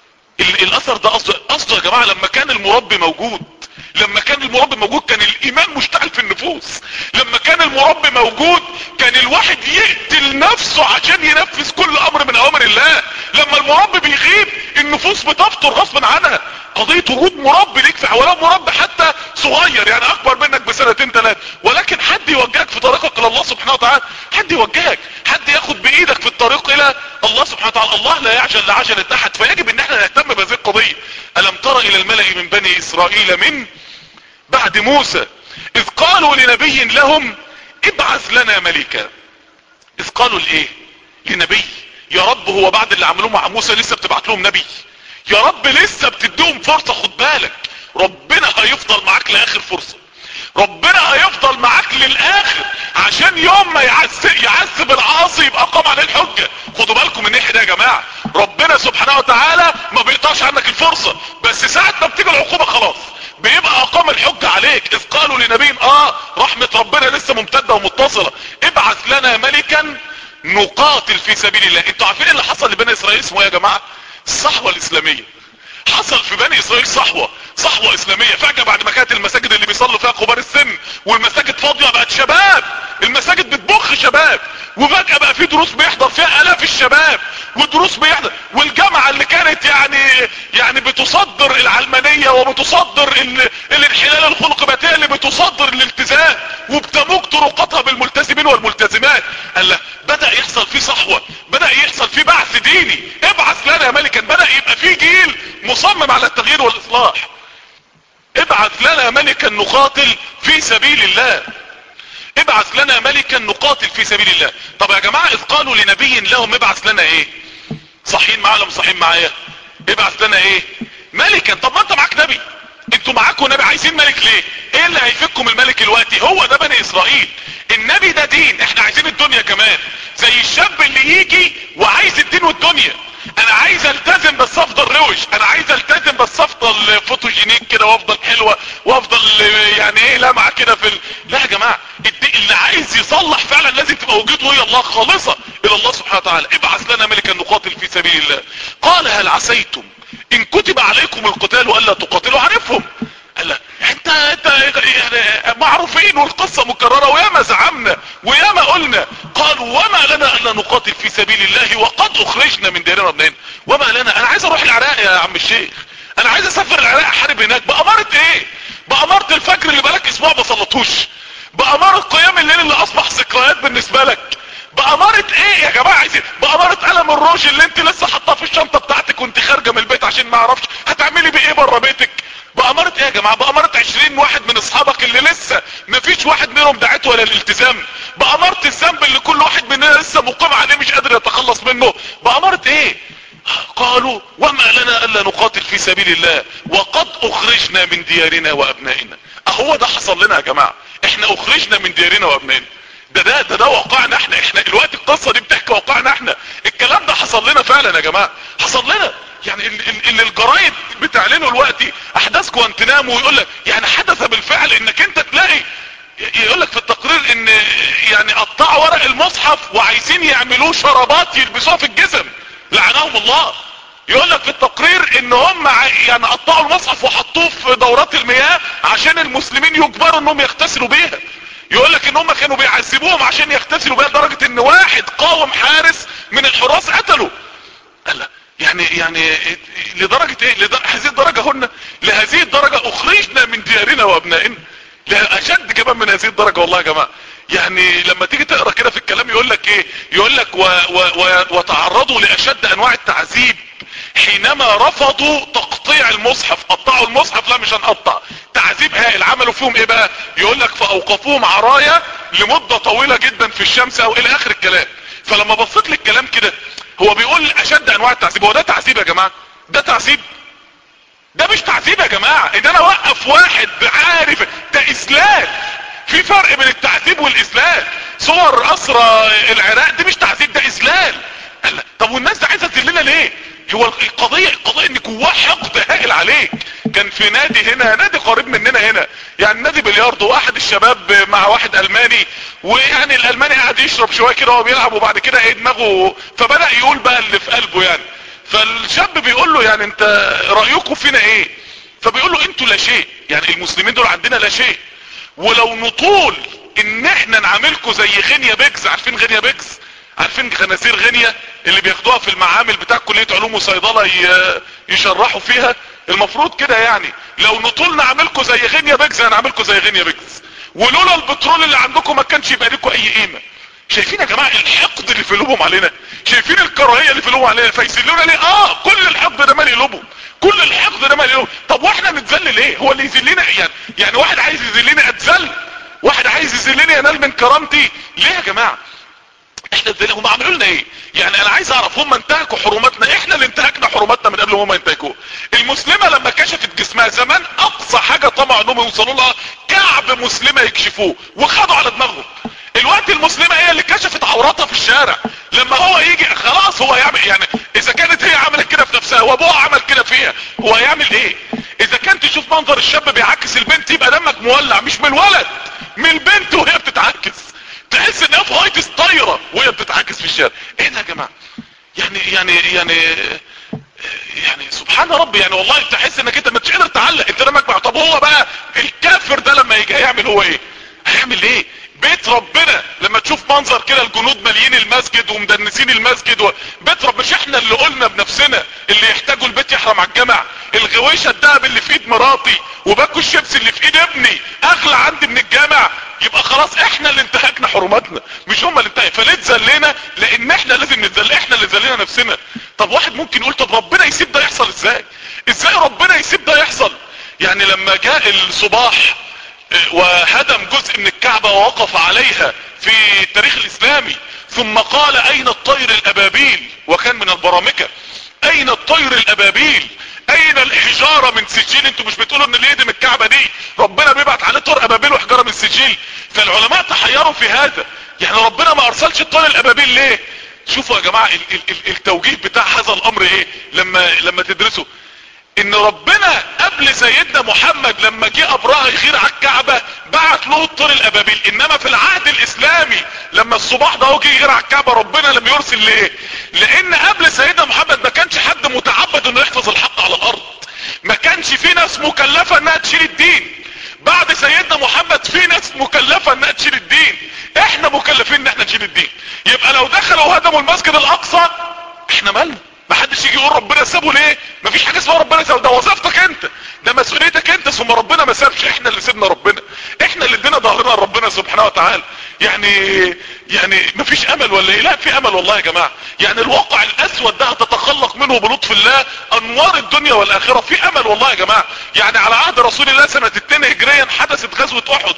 الاثر ده قصده قصده يا جماعة لما كان المربي موجود لما كان المربي موجود كان الايمان مشتعل في النفوس لما كان المربي موجود كان الواحد يقتل نفسه عشان ينفذ كل امر من اوامر الله لما المربي بيغيب النفوس بتفطر غصبا عنها قضية وجود مربي ليك في ولو مربي حتى صغير يعني اكبر منك بسنتين ثلاثة ولكن حد يوجهك في طريقك الى الله سبحانه وتعالى حد يوجهك حد ياخد بايدك في الطريق الى الله سبحانه وتعالى الله لا يعجل لعجلة احد فيجب ان احنا نهتم بهذه القضية الم تر الى الملأ من بني اسرائيل من بعد موسى اذ قالوا لنبي لهم ابعث لنا ملكا اذ قالوا لايه لنبي يا رب هو بعد اللي عملوه مع موسى لسه بتبعت لهم نبي يا رب لسه بتديهم فرصة خد بالك ربنا هيفضل معاك لاخر فرصة ربنا هيفضل معاك للاخر عشان يوم ما يعذب يعذب العاصي يبقى قام عليه الحجة خدوا بالكم من الناحية ده يا جماعة ربنا سبحانه وتعالى ما بيقطعش عنك الفرصة بس ساعة ما بتيجي العقوبة خلاص بيبقى اقام الحجة عليك اذ قالوا لنبي اه رحمة ربنا لسه ممتدة ومتصلة ابعث لنا ملكا نقاتل في سبيل الله انتوا عارفين اللي حصل لبني اسرائيل اسمه ايه يا جماعة الصحوة الاسلامية حصل في بني اسرائيل صحوة صحوة اسلامية فجأة بعد ما كانت المساجد اللي بيصلوا فيها كبار السن والمساجد فاضية بقت شباب المساجد بتبخ شباب وفجأة بقى في دروس بيحضر فيها الاف الشباب ودروس بيحضر والجامعة اللي كانت يعني يعني بتصدر العلمانية وبتصدر ال... الانحلال الخلق بقت هي اللي بتصدر الالتزام وبتموج طرقاتها بالملتزمين والملتزمات قال له بدأ يحصل فيه صحوة بدأ يحصل فيه بعث ديني ابعث لنا ملكا بدأ يبقى فيه جيل مصمم على التغيير والاصلاح ابعث لنا ملكا نقاتل في سبيل الله ابعث لنا ملكا نقاتل في سبيل الله طب يا جماعة اذ قالوا لنبي لهم ابعث لنا ايه صحيين معايا ولا صحيين معايا ابعث لنا ايه ملكا طب ما انت معاك نبي انتوا معاكم نبي عايزين ملك ليه ايه اللي هيفكم الملك الوقتي هو ده بني اسرائيل النبي ده دين احنا عايزين الدنيا كمان زي الشاب اللي يجي وعايز الدين والدنيا انا عايز التزم بس افضل روش انا عايز التزم بس افضل فوتوجينيك كده وافضل حلوة وافضل يعني ايه لمعة كده في ال... لا يا جماعة اللي عايز يصلح فعلا لازم تبقى وجهته هي الله خالصة الى الله سبحانه وتعالى ابعث لنا ملكا نقاتل في سبيل الله قال هل عسيتم ان كتب عليكم القتال والا تقاتلوا عارفهم قال لا انت انت يعني معروفين والقصة مكررة وياما زعمنا وياما قلنا قالوا وما لنا الا نقاتل في سبيل الله وقد اخرجنا من ديرنا ابنين وما لنا انا عايز اروح العراق يا عم الشيخ انا عايز اسافر العراق احارب هناك بأمارة ايه بأمارة الفجر اللي بالك اسبوع ما صلتوش بأمارة قيام الليل اللي اصبح ذكريات بالنسبة لك بأمارة ايه يا جماعة عايزين بأمارة قلم الروج اللي انت لسه حطاه في الشنطة بتاعتك وانت خارجة من البيت عشان ما اعرفش هتعملي بيه ايه بره بيتك بأمارة ايه يا جماعة بأمارة عشرين واحد من اصحابك اللي لسه مفيش واحد منهم دعته ولا الالتزام بأمارة الذنب اللي كل واحد مننا لسه مقيم عليه مش قادر يتخلص منه بأمارة ايه قالوا وما لنا الا نقاتل في سبيل الله وقد اخرجنا من ديارنا وابنائنا اهو ده حصل لنا يا جماعة احنا اخرجنا من ديارنا وابنائنا ده ده ده ده واقعنا احنا احنا الوقت القصة دي بتحكي واقعنا احنا الكلام ده حصل لنا فعلا يا جماعة حصل لنا يعني اللي الجرايد بتعلنه الوقت احداث جوانتنامو ويقول لك يعني حدث بالفعل انك انت تلاقي يقول لك في التقرير ان يعني قطعوا ورق المصحف وعايزين يعملوه شرابات يلبسوها في الجسم لعنهم الله يقول لك في التقرير ان هم يعني قطعوا المصحف وحطوه في دورات المياه عشان المسلمين يجبروا انهم يغتسلوا بيها يقول لك ان هم كانوا بيعذبوهم عشان يغتسلوا بيها لدرجة ان واحد قاوم حارس من الحراس قتله قال لا يعني يعني لدرجة ايه لدرجة هذه الدرجة هن لهذه الدرجة اخرجنا من ديارنا وابنائنا اشد كمان من هذه الدرجة والله يا جماعة يعني لما تيجي تقرا كده في الكلام يقول لك ايه يقول لك و و و وتعرضوا لاشد انواع التعذيب حينما رفضوا تقطيع المصحف قطعوا المصحف لا مش هنقطع تعذيب هائل عملوا فيهم ايه بقى يقول لك فاوقفوهم عرايا لمدة طويلة جدا في الشمس او الى اخر الكلام فلما بصيت للكلام كده هو بيقول اشد انواع التعذيب هو ده تعذيب يا جماعة ده تعذيب ده مش تعذيب يا جماعة ان انا اوقف واحد عارف ده اسلام في فرق بين التعذيب والاسلام صور اسرى العراق دي مش تعذيب ده اسلام طب والناس دي عايزه تذلنا ليه هو القضية القضية ان جواه حقد هائل عليك كان في نادي هنا نادي قريب مننا هنا يعني نادي بلياردو واحد الشباب مع واحد الماني ويعني الالماني قاعد يشرب شوية كده وهو بيلعب وبعد كده ايه دماغه فبدأ يقول بقى اللي في قلبه يعني فالشاب بيقول له يعني انت رأيكم فينا ايه فبيقول له انتوا لا شيء يعني المسلمين دول عندنا لا شيء ولو نطول ان احنا نعاملكم زي غينيا بيكس عارفين غينيا بيكس عارفين خنازير غينيا اللي بياخدوها في المعامل بتاع كلية علوم وصيدلة يشرحوا فيها المفروض كده يعني لو نطول نعملكم زي غينيا بيكس هنعملكم زي غينيا بيكس ولولا البترول اللي عندكم ما كانش يبقى لكم اي قيمة شايفين يا جماعة الحقد اللي في قلوبهم علينا شايفين الكراهية اللي في قلوبهم علينا فيسلونا ليه اه كل الحقد ده مالي قلوبهم كل الحقد ده مالي قلوبهم طب واحنا نتذل ليه هو اللي يذلنا يعني يعني واحد عايز يذلني اتذل واحد عايز يذلني ينال من كرامتي ليه يا جماعة احنا ازاي هم عملوا لنا ايه يعني انا عايز اعرف هم انتهكوا حرماتنا احنا اللي انتهكنا حرماتنا من قبل ما هم ينتهكوها المسلمة لما كشفت جسمها زمان اقصى حاجة حاجة طمع انهم يوصلوا لها كعب مسلمة يكشفوه وخدوا على دماغهم الوقت المسلمة هي اللي كشفت عوراتها في الشارع لما هو يجي خلاص هو يعمل يعني اذا كانت هي عملت كده في نفسها وابوها عمل كده فيها هو هيعمل ايه اذا كان تشوف منظر الشاب بيعكس البنت يبقى دمك مولع مش من الولد من البنت وهي بتتعكس تحس انها في هايتس طايره وهي بتتعكس في الشارع ايه ده يا جماعه يعني يعني يعني يعني سبحان ربي يعني والله تحس انك انت مش قادر تعلق انت دمك مع طب هو بقى الكافر ده لما يجي هيعمل هو ايه هيعمل ايه بيت ربنا لما تشوف منظر كده الجنود ماليين المسجد ومدنسين المسجد و... بيت رب مش احنا اللي قلنا بنفسنا اللي يحتاجوا البيت يحرم على الجامع الغويشه الدهب اللي في ايد مراتي وباكو الشيبس اللي في ايد ابني اغلى عندي من الجامع يبقى خلاص احنا اللي انتهكنا حرماتنا مش هم اللي انتهك فليه اتذلينا لان احنا لازم نتذل احنا اللي ذلينا نفسنا طب واحد ممكن يقول طب ربنا يسيب ده يحصل ازاي ازاي ربنا يسيب ده يحصل يعني لما جاء الصباح وهدم جزء من الكعبة ووقف عليها في التاريخ الاسلامي ثم قال اين الطير الابابيل وكان من البرامكة اين الطير الابابيل اين الحجارة من سجيل انتوا مش بتقولوا ان اللي يهدم الكعبة دي ربنا بيبعت عليه طير ابابيل وحجارة من سجيل فالعلماء تحيروا في هذا يعني ربنا ما ارسلش الطير الابابيل ليه شوفوا يا جماعة ال ال ال التوجيه بتاع هذا الامر ايه لما لما تدرسوا ان ربنا قبل سيدنا محمد لما جه ابرهة يغير على الكعبة بعت له الطير الابابيل انما في العهد الاسلامي لما الصباح ده جه يغير على الكعبة ربنا لم يرسل ليه لان قبل سيدنا محمد ما كانش حد متعبد انه يحفظ الحق على الارض ما كانش في ناس مكلفة انها تشيل الدين بعد سيدنا محمد في ناس مكلفة انها تشيل الدين احنا مكلفين ان احنا نشيل الدين يبقى لو دخلوا وهدموا المسجد الاقصى احنا مالنا ما حدش يجي يقول ربنا سابه ليه مفيش حاجه اسمها ربنا سابه ده وظيفتك انت ده مسؤوليتك انت ثم ربنا ما سابش احنا اللي سيبنا ربنا احنا اللي ادينا ظهرنا لربنا سبحانه وتعالى يعني يعني مفيش امل ولا ايه لا في امل والله يا جماعه يعني الواقع الاسود ده هتتخلق منه بلطف الله انوار الدنيا والاخره في امل والله يا جماعه يعني على عهد رسول الله سنه 2 هجريا حدثت غزوه احد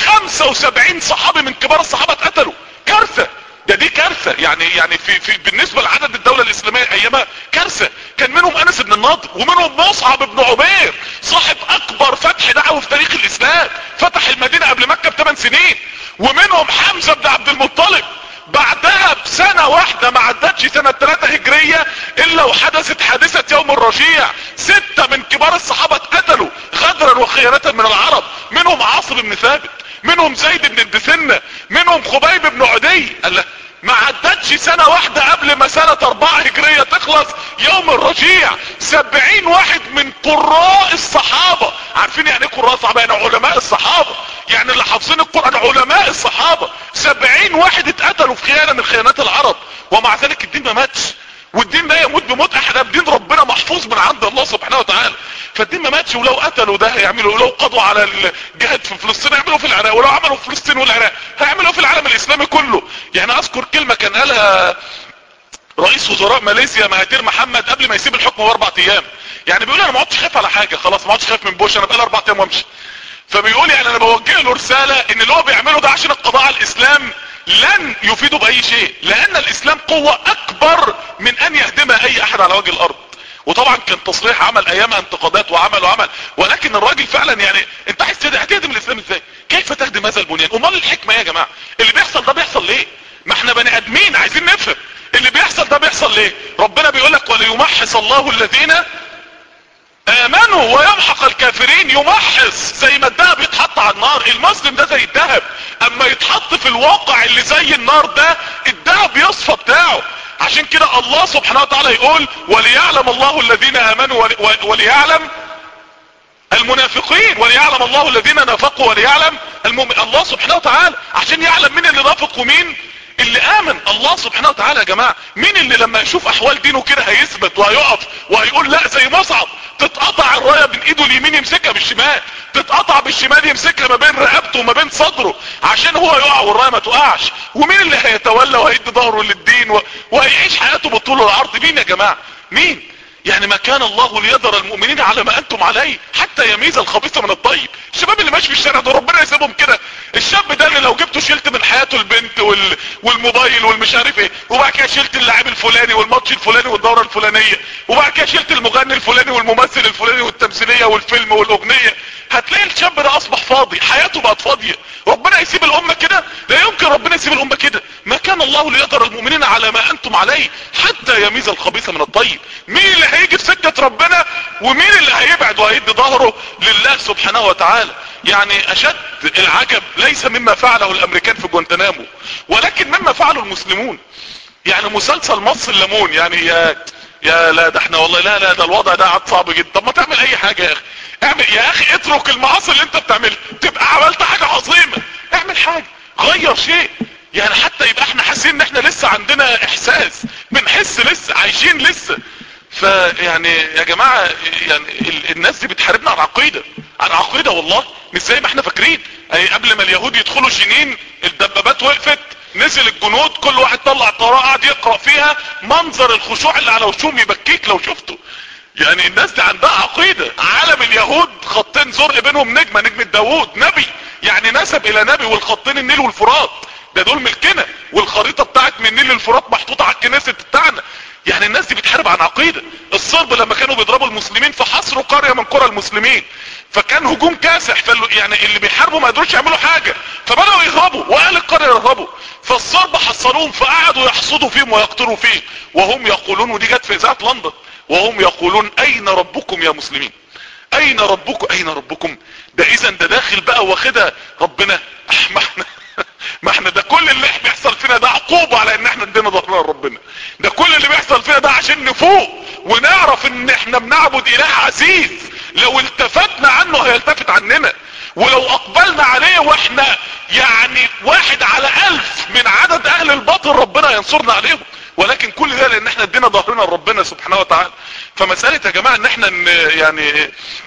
75 صحابي من كبار الصحابه اتقتلوا كارثه ده دي كارثة يعني يعني في, في بالنسبة لعدد الدولة الاسلامية ايامها كارثة كان منهم انس بن النضر ومنهم مصعب بن عمير صاحب اكبر فتح دعوة في تاريخ الاسلام فتح المدينة قبل مكة بثمان سنين ومنهم حمزة بن عبد المطلب بعدها بسنة واحدة ما عدتش سنة 3 هجرية الا وحدثت حادثة يوم الرجيع ستة من كبار الصحابة اتقتلوا غدرا وخيانة من العرب منهم عاصم بن ثابت منهم زيد بن الدسنة منهم خبيب بن عدي قال ما عدتش سنة واحدة قبل ما سنة اربعة هجرية تخلص يوم الرجيع سبعين واحد من قراء الصحابة عارفين يعني ايه قراء الصحابة يعني علماء الصحابة يعني اللي حافظين القرآن علماء الصحابة سبعين واحد اتقتلوا في خيانة من خيانات العرب ومع ذلك الدين ما ماتش والدين لا يموت بموت احد دين ربنا محفوظ من عند الله سبحانه وتعالى فالدين ما ماتش ولو قتلوا ده هيعملوا ولو قضوا على الجهاد في فلسطين هيعملوا في العراق ولو عملوا في فلسطين والعراق هيعملوا في العالم الاسلامي كله يعني اذكر كلمة كان قالها رئيس وزراء ماليزيا مهاتير محمد قبل ما يسيب الحكم باربع ايام يعني بيقول انا ما عدتش خايف على حاجة خلاص ما عدتش خايف من بوش انا بقالي اربع ايام وامشي فبيقول يعني انا بوجه له رسالة ان اللي هو بيعمله ده عشان القضاء على الاسلام لن يفيدوا باي شيء لان الاسلام قوة اكبر من ان يهدمها اي احد على وجه الارض وطبعا كان تصريح عمل ايامها انتقادات وعمل وعمل ولكن الراجل فعلا يعني انت عايز هتهدم الاسلام ازاي كيف تهدم هذا البنيان امال الحكمة يا جماعة اللي بيحصل ده بيحصل ليه ما احنا بني ادمين عايزين نفهم اللي بيحصل ده بيحصل ليه ربنا بيقول لك وليمحص الله الذين امنوا ويمحق الكافرين يمحص زي ما الذهب يتحط على النار المسلم ده زي الذهب اما يتحط في الواقع اللي زي النار ده الذهب يصفى بتاعه عشان كده الله سبحانه وتعالى يقول وليعلم الله الذين امنوا وليعلم المنافقين وليعلم الله الذين نافقوا وليعلم المؤمن الله سبحانه وتعالى عشان يعلم مين اللي نافق ومين اللي امن الله سبحانه وتعالى يا جماعة مين اللي لما يشوف احوال دينه كده هيثبت وهيقف وهيقول لا زي مصعب تتقطع الراية من ايده اليمين يمسكها بالشمال تتقطع بالشمال يمسكها ما بين رقبته وما بين صدره عشان هو يقع والراية ما تقعش ومين اللي هيتولى وهيدي ظهره للدين و... وهيعيش حياته بالطول والعرض مين يا جماعة مين يعني يعني ما كان الله ليذر المؤمنين على ما انتم عليه حتى يميز الخبيث من الطيب الشباب اللي ماشي في الشارع ده ربنا يسيبهم كده الشاب ده اللي لو جبته شلت من حياته البنت وال... والموبايل والمش عارف ايه وبعد كده شلت اللاعب الفلاني والماتش الفلاني والدوره الفلانيه وبعد كده شلت المغني الفلاني والممثل الفلاني والتمثيليه والفيلم والاغنيه هتلاقي الشاب ده اصبح فاضي حياته بقت فاضيه ربنا يسيب الامه كده لا يمكن ربنا يسيب الامه كده ما كان الله ليذر المؤمنين على ما انتم عليه حتى يميز الخبيث من الطيب مين اللي هيجي في سكه ربنا ومين اللي هيبعد وهيدي ظهره لله سبحانه وتعالى يعني اشد العجب ليس مما فعله الامريكان في جوانتنامو ولكن مما فعله المسلمون يعني مسلسل مص الليمون يعني يا يا لا ده احنا والله لا لا ده الوضع ده عاد صعب جدا طب ما تعمل اي حاجة يا اخي اعمل يا اخي اترك المعاصي اللي انت بتعملها تبقى عملت حاجة عظيمة اعمل حاجة غير شيء يعني حتى يبقى احنا حاسين ان احنا لسه عندنا احساس بنحس لسه عايشين لسه فيعني يا جماعة يعني الناس دي بتحاربنا عن عقيدة عن عقيدة والله مش زي ما احنا فاكرين يعني قبل ما اليهود يدخلوا جنين الدبابات وقفت نزل الجنود كل واحد طلع طراء قاعد يقرأ فيها منظر الخشوع اللي على وشهم يبكيك لو شفته يعني الناس دي عندها عقيدة عالم اليهود خطين زرق بينهم نجمة نجمة داوود نبي يعني نسب الى نبي والخطين النيل والفرات ده دول ملكنا والخريطة بتاعت من النيل للفرات محطوطة على الكنيسة بتاعنا يعني الناس دي بتحارب عن عقيدة الصرب لما كانوا بيضربوا المسلمين فحصروا قرية من قرى المسلمين فكان هجوم كاسح فال... يعني اللي بيحاربوا ما قدروش يعملوا حاجة فبدأوا يهربوا واهل القرية يهربوا فالصرب حصلوهم فقعدوا يحصدوا فيهم ويقتلوا فيه وهم يقولون ودي جت في اذاعة لندن وهم يقولون اين ربكم يا مسلمين اين ربكم اين ربكم ده اذا ده داخل بقى واخدها ربنا ما احنا ما احنا ده كل اللي بيحصل فينا ده عقوبة على ان احنا ادينا ظهرنا لربنا ده كل اللي بيحصل فينا ده عشان نفوق ونعرف ان احنا بنعبد اله عزيز لو التفتنا عنه هيلتفت عننا ولو اقبلنا عليه واحنا يعني واحد على الف من عدد اهل الباطل ربنا ينصرنا عليهم ولكن كل ده لان احنا ادينا ظهرنا لربنا سبحانه وتعالى فمسألة يا جماعة ان احنا يعني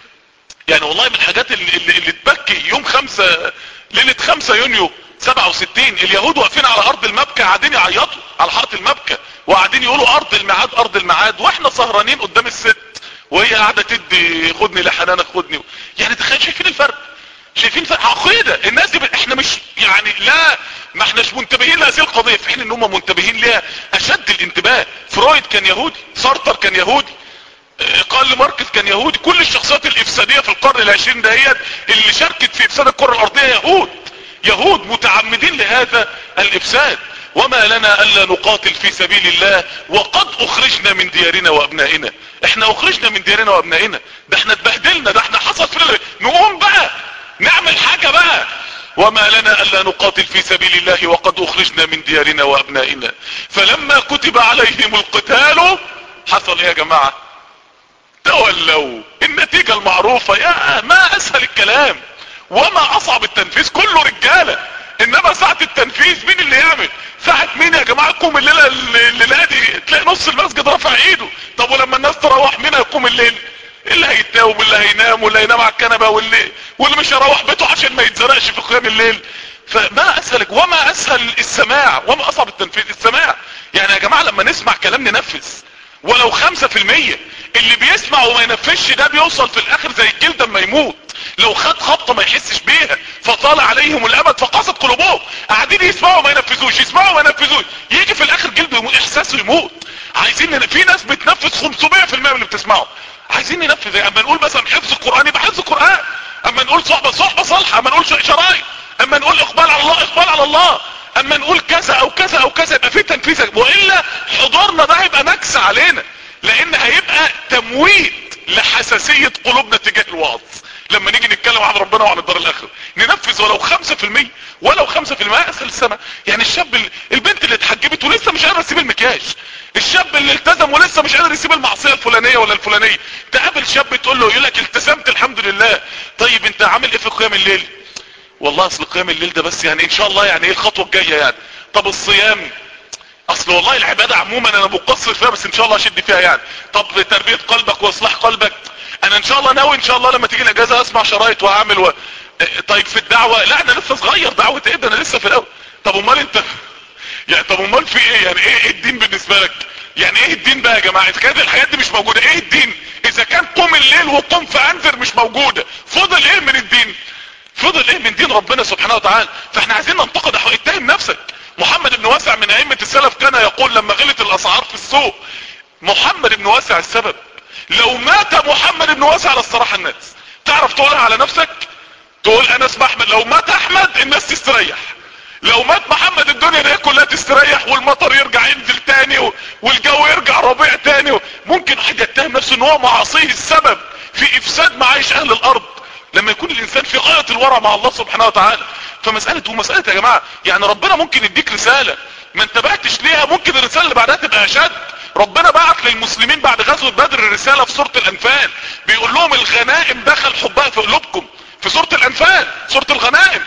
يعني والله من الحاجات اللي, اللي, اللي تبكي يوم خمسة ليلة خمسة يونيو 67 اليهود واقفين على ارض المبكى قاعدين يعيطوا على حاره المبكى وقاعدين يقولوا ارض الميعاد ارض الميعاد واحنا سهرانين قدام الست وهي قاعده تدي خدني لحنانك خدني يعني تخيل شايفين الفرق شايفين فرق عقيده الناس دي احنا مش يعني لا ما احناش منتبهين لهذه القضيه في حين ان هم منتبهين ليها اشد الانتباه فرويد كان يهودي سارتر كان يهودي قال ماركس كان يهودي كل الشخصيات الافساديه في القرن العشرين دهيت اللي شاركت في افساد الكره الارضيه يهود يهود متعمدين لهذا الافساد وما لنا الا نقاتل في سبيل الله وقد اخرجنا من ديارنا وابنائنا احنا اخرجنا من ديارنا وابنائنا ده احنا اتبهدلنا ده احنا حصل في نقوم بقى نعمل حاجة بقى وما لنا الا نقاتل في سبيل الله وقد اخرجنا من ديارنا وابنائنا فلما كتب عليهم القتال حصل ايه يا جماعة تولوا النتيجة المعروفة يا ما اسهل الكلام وما اصعب التنفيذ كله رجالة انما ساعة التنفيذ مين اللي يعمل ساعة مين يا جماعة يقوم الليلة الليلة دي تلاقي نص المسجد رافع ايده طب ولما الناس تروح مين هيقوم الليل اللي هيتاوب واللي هينام واللي هينام على الكنبة واللي واللي مش هيروح بيته عشان ما يتزرقش في قيام الليل فما اسهلك وما اسهل السماع وما اصعب التنفيذ السماع يعني يا جماعة لما نسمع كلام ننفذ ولو خمسة في المية اللي بيسمع وما ينفذش ده بيوصل في الاخر زي الجلد اما يموت لو خد خبطة ما يحسش بيها فطال عليهم الامد فقاست قلوبهم قاعدين يسمعوا ما ينفذوش يسمعوا ما ينفذوش يجي في الاخر جلده يموت احساسه يموت عايزين في ناس بتنفذ 500% من اللي بتسمعه عايزين ننفذ اما نقول مثلا حفظ القرآن يبقى حفظ القرآن اما نقول صحبة صحبة صالحة اما نقول شرايط اما نقول اقبال على الله اقبال على الله اما نقول كذا او كذا او كذا يبقى في تنفيذ والا حضورنا ده هيبقى نكسة علينا لان هيبقى تمويت لحساسية قلوبنا تجاه الوعظ لما نيجي نتكلم عن ربنا وعن الدار الاخره ننفذ ولو خمسة في المية ولو خمسة في المية اسهل السنة يعني الشاب البنت اللي اتحجبت ولسه مش قادر تسيب المكياج الشاب اللي التزم ولسه مش قادر يسيب المعصية الفلانية ولا الفلانية تقابل شاب تقول له يقول لك التزمت الحمد لله طيب انت عامل ايه في قيام الليل والله اصل قيام الليل ده بس يعني ان شاء الله يعني ايه الخطوة الجاية يعني طب الصيام اصل والله العبادة عموما انا مقصر فيها بس ان شاء الله اشد فيها يعني طب تربية قلبك واصلاح قلبك انا ان شاء الله ناوي ان شاء الله لما تيجي الاجازة اسمع شرايط واعمل و... طيب في الدعوة لا انا لسه صغير دعوة ايه ده انا لسه في الاول طب امال انت يعني طب امال في ايه يعني ايه, إيه الدين بالنسبة لك يعني ايه الدين بقى يا جماعة اذا كانت الحاجات دي مش موجودة ايه الدين الليل وقم فانذر مش موجودة فضل ايه من الدين فضل ايه من دين ربنا سبحانه وتعالى فاحنا عايزين ننتقد اتهم نفسك محمد بن واسع من ائمة السلف كان يقول لما غلت الاسعار في السوق محمد بن واسع السبب لو مات محمد بن واسع لاستراح الناس تعرف تقولها على نفسك تقول انا اسم احمد لو مات احمد الناس تستريح لو مات محمد الدنيا دي كلها تستريح والمطر يرجع ينزل تاني والجو يرجع ربيع تاني ممكن حد يتهم نفسه ان هو معاصيه السبب في افساد معايش اهل الارض لما يكون الانسان في غاية الورع مع الله سبحانه وتعالى فمسألة ومسألة يا جماعة يعني ربنا ممكن يديك رسالة ما انتبهتش ليها ممكن الرسالة اللي بعدها تبقى اشد ربنا بعت للمسلمين بعد غزوة بدر الرسالة في سورة الانفال بيقول لهم الغنائم دخل حبها في قلوبكم في سورة الانفال سورة الغنائم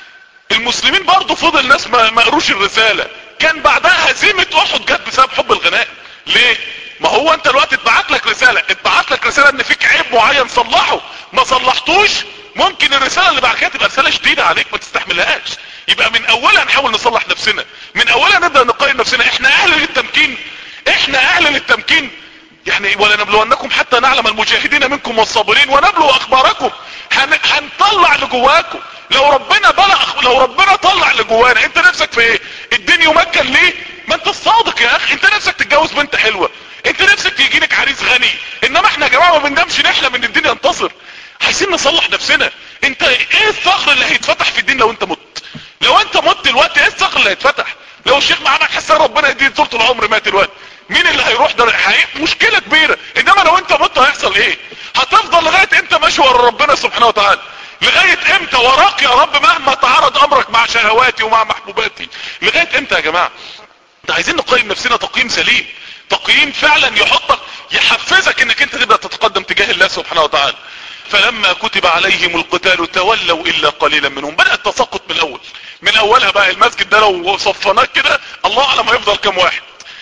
المسلمين برضو فضل ناس ما قروش الرسالة كان بعدها هزيمة احد جت بسبب حب الغنائم ليه ما هو انت الوقت اتبعت لك رسالة اتبعت لك رسالة ان فيك عيب معين صلحه ما صلحتوش ممكن الرسالة اللي بعد كده تبقى رسالة شديدة عليك ما تستحملهاش يبقى من اولها نحاول نصلح نفسنا من اولها نبدأ نقيم نفسنا احنا اهل للتمكين احنا اهل للتمكين يعني ولنبلونكم حتى نعلم المجاهدين منكم والصابرين ونبلو اخباركم هن... هنطلع لجواكم لو ربنا بلغ لو ربنا طلع لجوانا انت نفسك في ايه الدين يمكن ليه ما انت الصادق يا اخي انت نفسك تتجوز بنت حلوة انت نفسك تيجي لك عريس غني انما احنا يا جماعه ما بندمش نحلم ان الدين ينتصر عايزين نصلح نفسنا انت ايه الثغر اللي هيتفتح في الدين لو انت مت لو انت مت دلوقتي ايه الثغر اللي هيتفتح لو الشيخ محمد حسن ربنا يديه طول العمر مات دلوقتي مين اللي هيروح ده هي... مشكله كبيره انما لو انت مت هيحصل ايه هتفضل لغايه امتى ماشي ورا ربنا سبحانه وتعالى لغايه امتى وراك يا رب مهما تعارض امرك مع شهواتي ومع محبوباتي لغايه امتى يا جماعه ده عايزين نقيم نفسنا تقييم سليم تقييم فعلا يحطك يحفزك انك انت تبدأ تتقدم تجاه الله سبحانه وتعالى فلما كتب عليهم القتال تولوا الا قليلا منهم بدأ التساقط من الاول من اولها بقى المسجد ده لو صفناه كده الله اعلم هيفضل كام واحد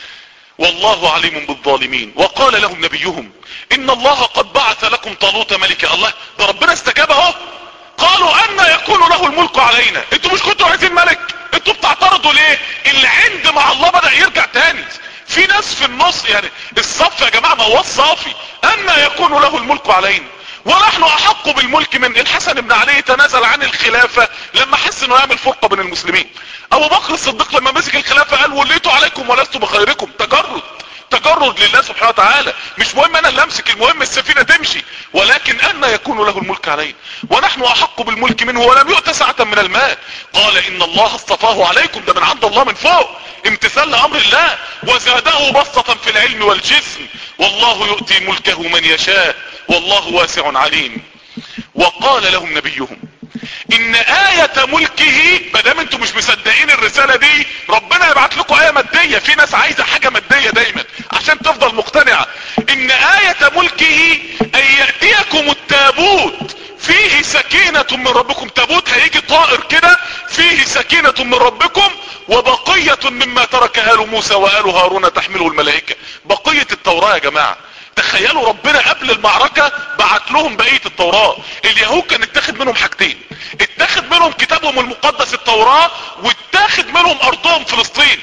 والله عليم بالظالمين وقال لهم نبيهم ان الله قد بعث لكم طالوت ملكا الله ده ربنا استجاب اهو قالوا ان يكون له الملك علينا انتوا مش كنتوا عايزين ملك انتوا بتعترضوا ليه العند مع الله بدأ يرجع تاني في ناس في النص يعني الصف يا جماعة ما هو الصافي ان يكون له الملك علينا ونحن احق بالملك من الحسن بن علي تنازل عن الخلافة لما حس انه يعمل فرقة بين المسلمين ابو بكر الصديق لما مسك الخلافة قال وليت عليكم ولست بخيركم تجرد تجرد لله سبحانه وتعالى مش مهم انا اللي امسك المهم السفينة تمشي ولكن ان يكون له الملك علينا ونحن احق بالملك منه ولم يؤت سعة من المال قال ان الله اصطفاه عليكم ده من عند الله من فوق امتثال لامر الله وزاده بسطة في العلم والجسم والله يؤتي ملكه من يشاء والله واسع عليم وقال لهم نبيهم ان آية ملكه مادام انتوا مش مصدقين الرسالة دي ربنا يبعت لكم آية مادية في ناس عايزة حاجة مادية دايما عشان تفضل مقتنعة ان آية ملكه ان يأتيكم التابوت فيه سكينة من ربكم تابوت هيجي طائر كده فيه سكينة من ربكم وبقية مما ترك آل موسى وآل هارون تحمله الملائكة بقية التوراة يا جماعة تخيلوا ربنا قبل المعركة بعت لهم بقية التوراة اليهود كان اتاخد منهم حاجتين اتاخد منهم كتابهم المقدس التوراة واتاخد منهم ارضهم فلسطين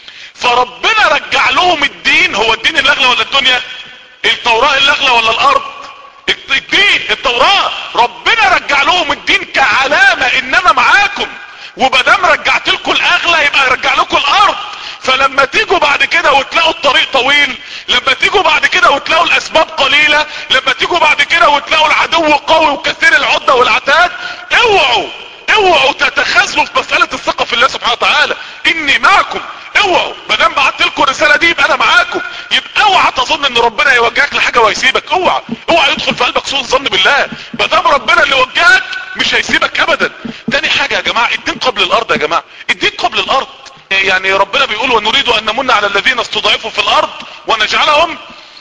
فربنا رجع لهم الدين هو الدين اللي اغلى ولا الدنيا التوراة اللي اغلى ولا الارض الدين التوراة ربنا رجع لهم الدين كعلامة ان انا معاكم وبدام رجعت لكم الاغلى يبقى يرجع لكم الارض فلما تيجوا بعد كده وتلاقوا الطريق طويل لما تيجوا بعد كده وتلاقوا الاسباب قليلة لما تيجوا بعد كده وتلاقوا العدو قوي وكثير العدة والعتاد اوعوا اوعوا تتخاذلوا في مسألة الثقة في الله سبحانه وتعالى اني معكم اوعوا مادام بعت لكم الرسالة دي يبقى انا معاكم يبقى اوعى تظن ان ربنا يوجهك لحاجة وهيسيبك اوعى اوعى يدخل في قلبك سوء الظن بالله مادام ربنا اللي وجهك مش هيسيبك ابدا تاني حاجة يا جماعة الدين قبل الارض يا جماعة الدين قبل الارض يعني ربنا بيقول ونريد ان نمن على الذين استضعفوا في الارض ونجعلهم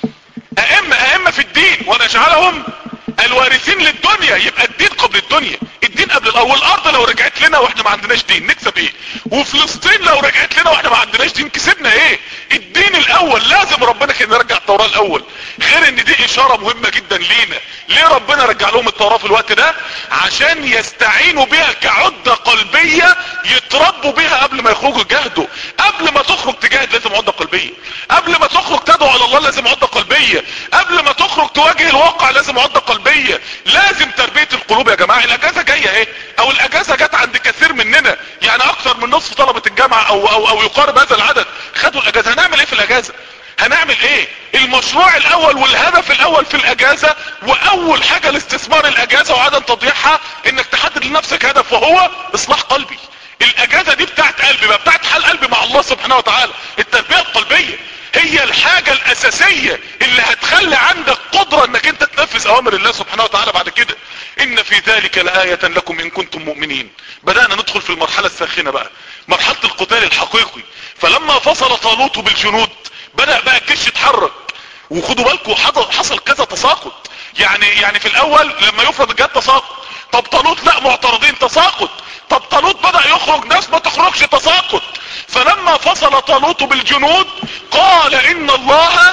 ائمة ائمة في الدين ونجعلهم الوارثين للدنيا يبقى الدين قبل الدنيا الدين قبل الارض والارض لو رجعت لنا واحنا ما عندناش دين نكسب ايه وفلسطين لو رجعت لنا واحنا ما عندناش دين كسبنا ايه الدين الاول لازم ربنا كان يرجع التوراة الاول غير ان دي اشارة مهمة جدا لينا ليه ربنا رجع لهم التوراة في الوقت ده عشان يستعينوا بها كعدة قلبية يتربوا بها قبل ما يخرجوا يجاهدوا قبل ما تخرج تجاهد لازم عدة قلبية قبل ما تخرج تدعو الى الله لازم عدة قلبية قبل ما تخرج تواجه الواقع لازم عدة قلبية لازم تربية القلوب يا جماعة الاجازة جاية اهي او الاجازة جت عند كثير مننا يعني اكثر من نصف طلبة الجامعة او او او يقارب هذا العدد خدوا الاجازة هنعمل ايه في الاجازة هنعمل ايه المشروع الاول والهدف الاول في الاجازة واول حاجة لاستثمار الاجازة وعدم تضييعها انك تحدد لنفسك هدف وهو اصلاح قلبي الاجازة دي بتاعت قلبي بقى بتاعت حال قلبي مع الله سبحانه وتعالى التربية القلبية هي الحاجة الاساسية اللي هتخلي عندك قدرة انك انت تنفذ اوامر الله سبحانه وتعالى بعد كده ان في ذلك لآية لكم ان كنتم مؤمنين بدأنا ندخل في المرحلة الساخنة بقى مرحلة القتال الحقيقي فلما فصل طالوت بالجنود بدأ بقى الجيش يتحرك وخدوا بالكم حصل كذا تساقط يعني يعني في الاول لما يفرض الجهاد تساقط طب طالوت لا معترضين تساقط طب طالوت بدأ يخرج ناس ما تخرجش تساقط فلما فصل طالوت بالجنود قال ان الله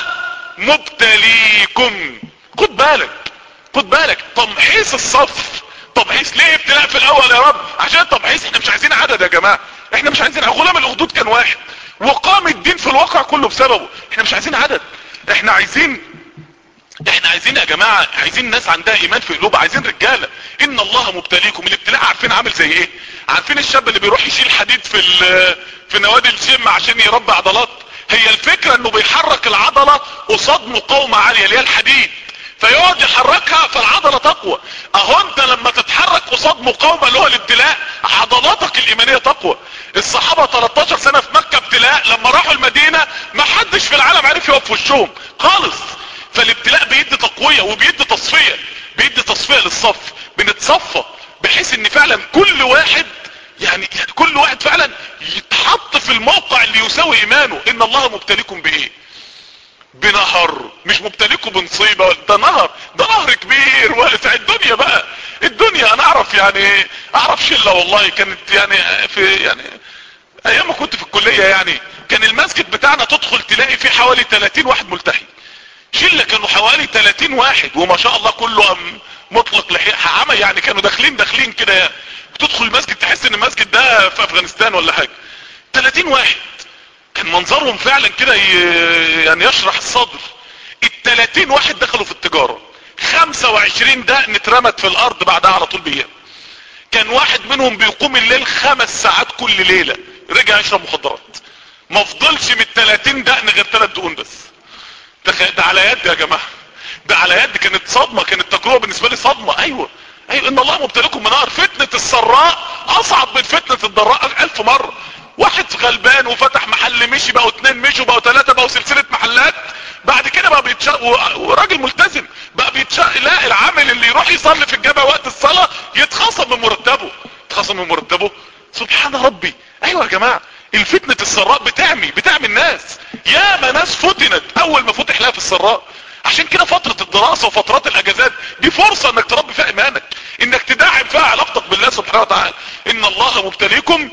مبتليكم خد بالك خد بالك تمحيص الصف تمحيص ليه ابتلاء في الاول يا رب عشان تمحيص احنا مش عايزين عدد يا جماعة احنا مش عايزين غلام الاخدود كان واحد وقام الدين في الواقع كله بسببه احنا مش عايزين عدد احنا عايزين احنا عايزين يا جماعة عايزين ناس عندها ايمان في قلوبها عايزين رجالة ان الله مبتليكم الابتلاء عارفين عامل زي ايه عارفين الشاب اللي بيروح يشيل حديد في في نوادي الجيم عشان يربي عضلات هي الفكرة انه بيحرك العضلة قصاد مقاومة عالية اللي هي الحديد فيقعد يحركها فالعضلة تقوى اهو انت لما تتحرك قصاد مقاومة اللي هو الابتلاء عضلاتك الايمانية تقوى الصحابة 13 سنة في مكة ابتلاء لما راحوا المدينة ما حدش في العالم عرف يقف في وشهم خالص فالابتلاء بيدي تقوية وبيدي تصفية بيدي تصفية للصف بنتصفى بحيث ان فعلا كل واحد يعني, يعني كل واحد فعلا يتحط في الموقع اللي يساوي ايمانه ان الله مبتليكم بايه بنهر مش مبتليكم بنصيبة ده نهر ده نهر كبير واسع الدنيا بقى الدنيا انا اعرف يعني اعرف شلة والله كانت يعني في يعني ايام ما كنت في الكلية يعني كان المسجد بتاعنا تدخل تلاقي فيه حوالي 30 واحد ملتحي شلة كانوا حوالي 30 واحد وما شاء الله كله أم مطلق لحية عمى يعني كانوا داخلين داخلين كده تدخل المسجد تحس ان المسجد ده في افغانستان ولا حاجة 30 واحد كان منظرهم فعلا كده يعني يشرح الصدر ال 30 واحد دخلوا في التجارة 25 دقن اترمت في الارض بعدها على طول بايام كان واحد منهم بيقوم الليل خمس ساعات كل ليلة رجع يشرب مخدرات ما فضلش من ال 30 دقن غير 3 دقون بس ده على يد يا جماعة ده على يد كانت صدمة كانت تجربة بالنسبة لي صدمة ايوه ايوه ان الله مبتليكم من نار فتنة السراء اصعب من فتنة الضراء الف مرة واحد غلبان وفتح محل مشي بقوا اتنين مشوا بقوا تلاتة بقوا سلسلة محلات بعد كده بقى بيتشق وراجل ملتزم بقى بيتشق لا العامل اللي يروح يصلي في الجامع وقت الصلاة يتخصم من مرتبه يتخصم من مرتبه سبحان ربي ايوه يا جماعة الفتنة السراء بتعمي بتعمي الناس يا ما ناس فتنت اول ما فتح لها في السراء عشان كده فترة الدراسة وفترات الاجازات دي فرصة انك تربي فيها ايمانك انك تدعم فيها علاقتك بالله سبحانه وتعالى ان الله مبتليكم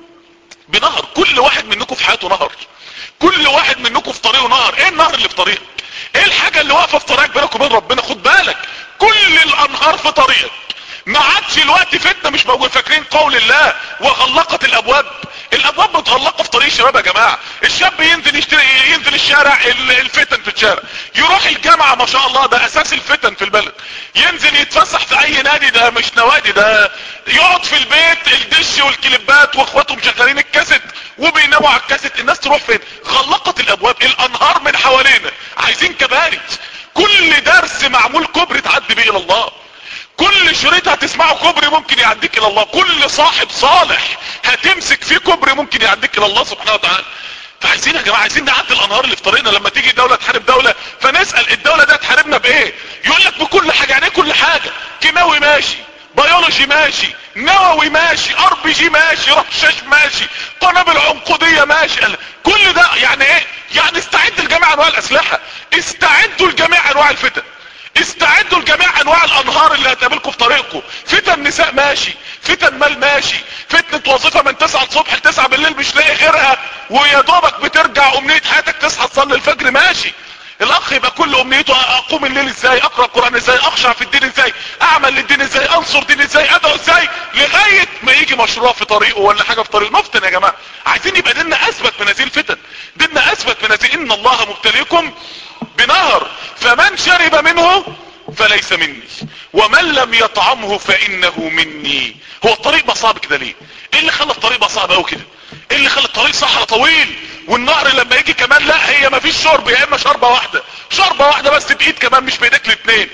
بنهر كل واحد منكم في حياته نهر كل واحد منكم في طريقه نهر ايه النهر اللي في طريقك ايه الحاجة اللي واقفة في طريقك بينك وبين ربنا خد بالك كل الانهار في طريقك ما عادش الوقت فتنة مش موجود فاكرين قول الله وغلقت الابواب الابواب متغلقه في طريق الشباب يا جماعه الشاب ينزل يشتري ينزل الشارع الفتن في الشارع يروح الجامعه ما شاء الله ده اساس الفتن في البلد ينزل يتفسح في اي نادي ده مش نوادي ده يقعد في البيت الدش والكليبات واخواته مشغلين الكاسيت وبيناموا على الكاسيت الناس تروح فين غلقت الابواب الانهار من حوالينا عايزين كباري كل درس معمول كبر تعدي بيه الى الله كل شريط هتسمعه كبر ممكن يعديك الى الله كل صاحب صالح هتمسك فيه كبر ممكن يعديك الى الله سبحانه وتعالى فعايزين يا جماعة عايزين نعدي الانهار اللي في طريقنا لما تيجي دولة تحارب دولة فنسأل الدولة دي هتحاربنا بايه يقول لك بكل حاجة يعني ايه كل حاجة كيماوي ماشي بيولوجي ماشي نووي ماشي ار بي جي ماشي رشاش ماشي قنابل عنقودية ماشي كل ده يعني ايه يعني استعد لجميع انواع الاسلحة استعدوا لجميع انواع الفتن استعدوا لجميع انواع الانهار اللي هتقابلكم في طريقكم فتن نساء ماشي فتن مال ماشي فتنة وظيفة من 9 الصبح ل 9 بالليل مش لاقي غيرها ويا دوبك بترجع امنية حياتك تصحى تصلي الفجر ماشي الاخ يبقى كل امنيته اقوم الليل ازاي اقرأ القرآن ازاي اخشع في الدين ازاي اعمل للدين ازاي انصر دين ازاي ادعو ازاي لغاية ما يجي مشروع في طريقه ولا حاجة في طريقه نفتن يا جماعة عايزين يبقى ديننا اثبت من هذه الفتن ديننا اثبت من هذه ان الله مبتليكم فمن شرب منه فليس مني ومن لم يطعمه فانه مني هو الطريق بقى صعب كده ليه ايه اللي خلى الطريق بقى صعب قوي كده ايه اللي خلى الطريق صحراء طويل والنهر لما يجي كمان لا هي ما فيش شرب يا اما شربة واحدة شربة واحدة بس بايد كمان مش بايدك الاثنين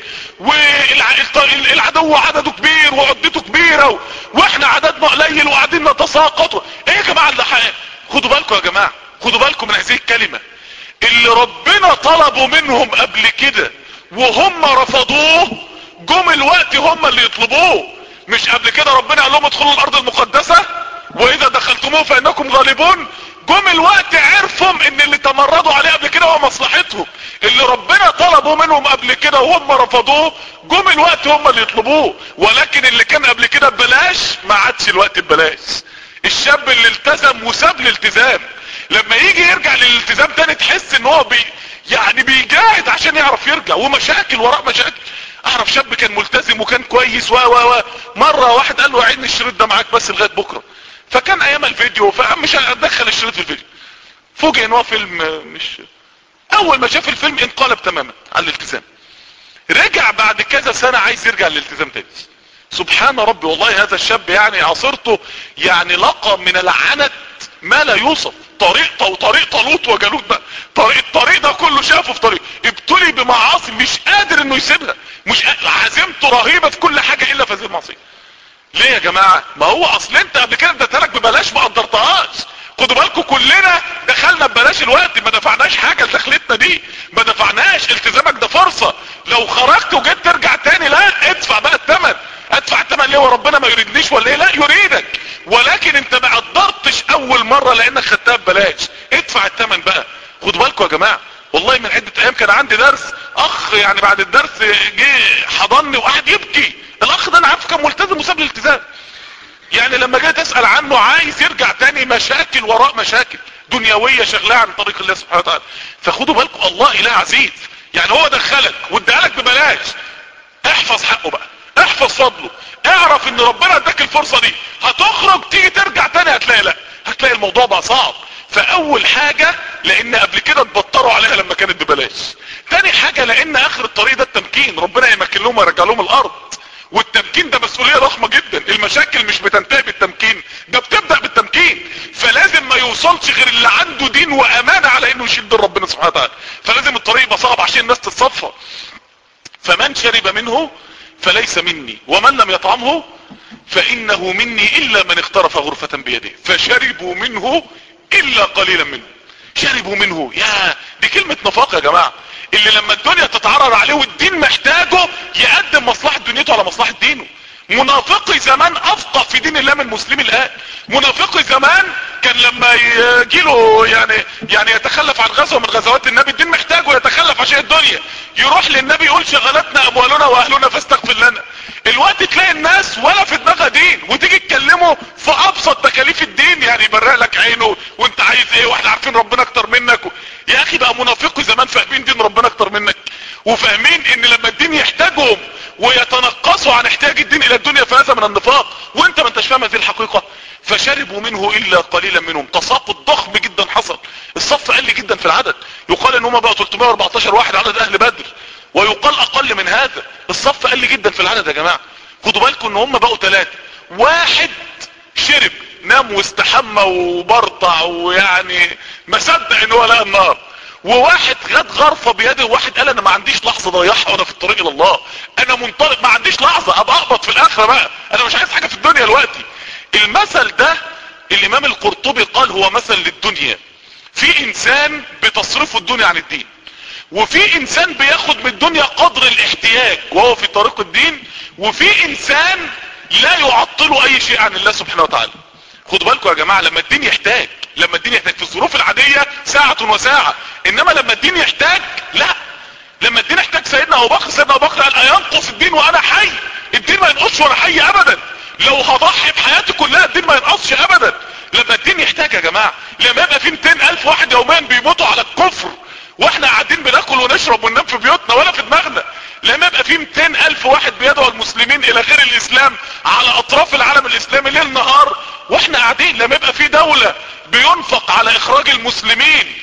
والعدو عدده كبير وعدته كبيرة و... واحنا عددنا قليل وقاعدين نتساقط ايه يا جماعة اللي حقيقة خدوا بالكم يا جماعة خدوا بالكم من هذه الكلمة اللي ربنا طلبوا منهم قبل كده وهم رفضوه جم الوقت هم اللي يطلبوه مش قبل كده ربنا قال لهم ادخلوا الارض المقدسة واذا دخلتموه فانكم غالبون جم الوقت عرفهم ان اللي تمردوا عليه قبل كده هو مصلحتهم اللي ربنا طلبوا منهم قبل كده وهم رفضوه جم الوقت هم اللي يطلبوه ولكن اللي كان قبل كده ببلاش ما عادش الوقت ببلاش الشاب اللي التزم وساب الالتزام لما يجي يرجع للالتزام تاني تحس ان هو بي يعني بيجاهد عشان يعرف يرجع ومشاكل وراء مشاكل اعرف شاب كان ملتزم وكان كويس و و و مرة واحد قال له عيدني الشريط ده معاك بس لغاية بكرة فكان ايام الفيديو فمش هدخل الشريط في الفيديو فوجئ ان هو فيلم مش اول ما شاف الفيلم انقلب تماما على الالتزام رجع بعد كذا سنة عايز يرجع للالتزام تاني سبحان ربي والله هذا الشاب يعني عصرته يعني لقى من العنت ما لا يوصف طريق وطريق طالوت وجالوت بقى طريق الطريق ده كله شافه في طريق ابتلي بمعاصي مش قادر انه يسيبها مش عزيمته رهيبة في كل حاجة الا في هذه المعصية ليه يا جماعة ما هو اصل انت قبل كده اديتها لك ببلاش ما قدرتهاش خدوا بالكم كلنا دخلنا ببلاش الوقت ما دفعناش حاجة لدخلتنا دي ما دفعناش التزامك ده فرصة لو خرجت وجيت ترجع تاني لا ادفع بقى الثمن ادفع الثمن ليه وربنا ما يريدنيش ولا ايه لا يريدك ولكن انت ما قدرتش اول مرة لانك خدتها ببلاش ادفع الثمن بقى خدوا بالكم يا جماعة والله من عدة ايام كان عندي درس اخ يعني بعد الدرس جه حضني وقعد يبكي الاخ ده انا عارف كان ملتزم وساب الالتزام يعني لما جيت اسأل عنه عايز يرجع تاني مشاكل وراء مشاكل دنيوية شغلها عن طريق الله سبحانه وتعالى فخدوا بالكم الله اله عزيز يعني هو دخلك وادالك ببلاش احفظ حقه بقى احفظ فضله اعرف ان ربنا اداك الفرصة دي هتخرج تيجي ترجع تاني هتلاقي لا هتلاقي الموضوع بقى صعب فاول حاجة لان قبل كده اتبطروا عليها لما كانت ببلاش تاني حاجة لان اخر الطريق ده التمكين ربنا يمكن لهم ويرجع لهم الارض والتمكين ده مسؤولية ضخمة جدا المشاكل مش بتنتهي بالتمكين ده بتبدأ بالتمكين فلازم ما يوصلش غير اللي عنده دين وامانة على انه يشيل دين ربنا سبحانه وتعالى فلازم الطريق يبقى صعب عشان الناس تتصفى فمن شرب منه فليس مني ومن لم يطعمه فانه مني الا من اخترف غرفة بيده فشربوا منه الا قليلا منه شربوا منه يا دي كلمة نفاق يا جماعة اللي لما الدنيا تتعرض عليه والدين محتاجه يقدم مصلحة دنيته على مصلحة دينه منافقي زمان افقه في دين الله من مسلم الان منافقي زمان كان لما يجيله يعني يعني يتخلف عن غزوة من غزوات النبي الدين محتاجه يتخلف عشان الدنيا يروح للنبي يقول شغلتنا اموالنا واهلنا فاستغفر لنا الوقت تلاقي الناس ولا في دماغها دين وتيجي تكلمه في ابسط تكاليف الدين يعني يبرق لك عينه وانت عايز ايه واحنا عارفين ربنا اكتر منك و... يا اخي بقى منافقي زمان فاهمين دين ربنا اكتر منك وفاهمين ان لما الدين يحتاجهم ويتنقصوا عن احتياج الدين الى الدنيا فهذا من النفاق وانت ما انتش فاهم هذه الحقيقة فشربوا منه الا قليلا منهم تساقط ضخم جدا حصل الصف قل جدا في العدد يقال ان هم بقى 314 واحد عدد اهل بدر ويقال اقل من هذا الصف قل جدا في العدد يا جماعة خدوا بالكم ان هم بقوا ثلاثة واحد شرب نام واستحمى وبرطع ويعني ما صدق ان هو لقى النار وواحد خد غرفة بيده وواحد قال انا ما عنديش لحظة ضيعها وانا في الطريق الى الله انا منطلق ما عنديش لحظة ابقى اقبض في الاخرة بقى انا مش عايز حاجة في الدنيا دلوقتي المثل ده الامام القرطبي قال هو مثل للدنيا في انسان بتصرفه الدنيا عن الدين وفي انسان بياخد من الدنيا قدر الاحتياج وهو في طريق الدين وفي انسان لا يعطله اي شيء عن الله سبحانه وتعالى خدوا بالكم يا جماعة لما الدين يحتاج لما الدين يحتاج في الظروف العادية ساعة وساعة انما لما الدين يحتاج لا لما الدين يحتاج سيدنا ابو بكر سيدنا ابو بكر قال اينقص الدين وانا حي الدين ما ينقصش وانا حي ابدا لو هضحي بحياتي كلها الدين ما ينقصش ابدا لما الدين يحتاج يا جماعة لما يبقى في 200 الف واحد يوميا بيموتوا على الكفر واحنا قاعدين بناكل ونشرب وننام في بيوتنا ولا في دماغنا لما يبقى في 200 الف واحد بيدعو المسلمين الى غير الاسلام على اطراف العالم الاسلامي ليل نهار واحنا قاعدين لما يبقى في دولة بينفق على اخراج المسلمين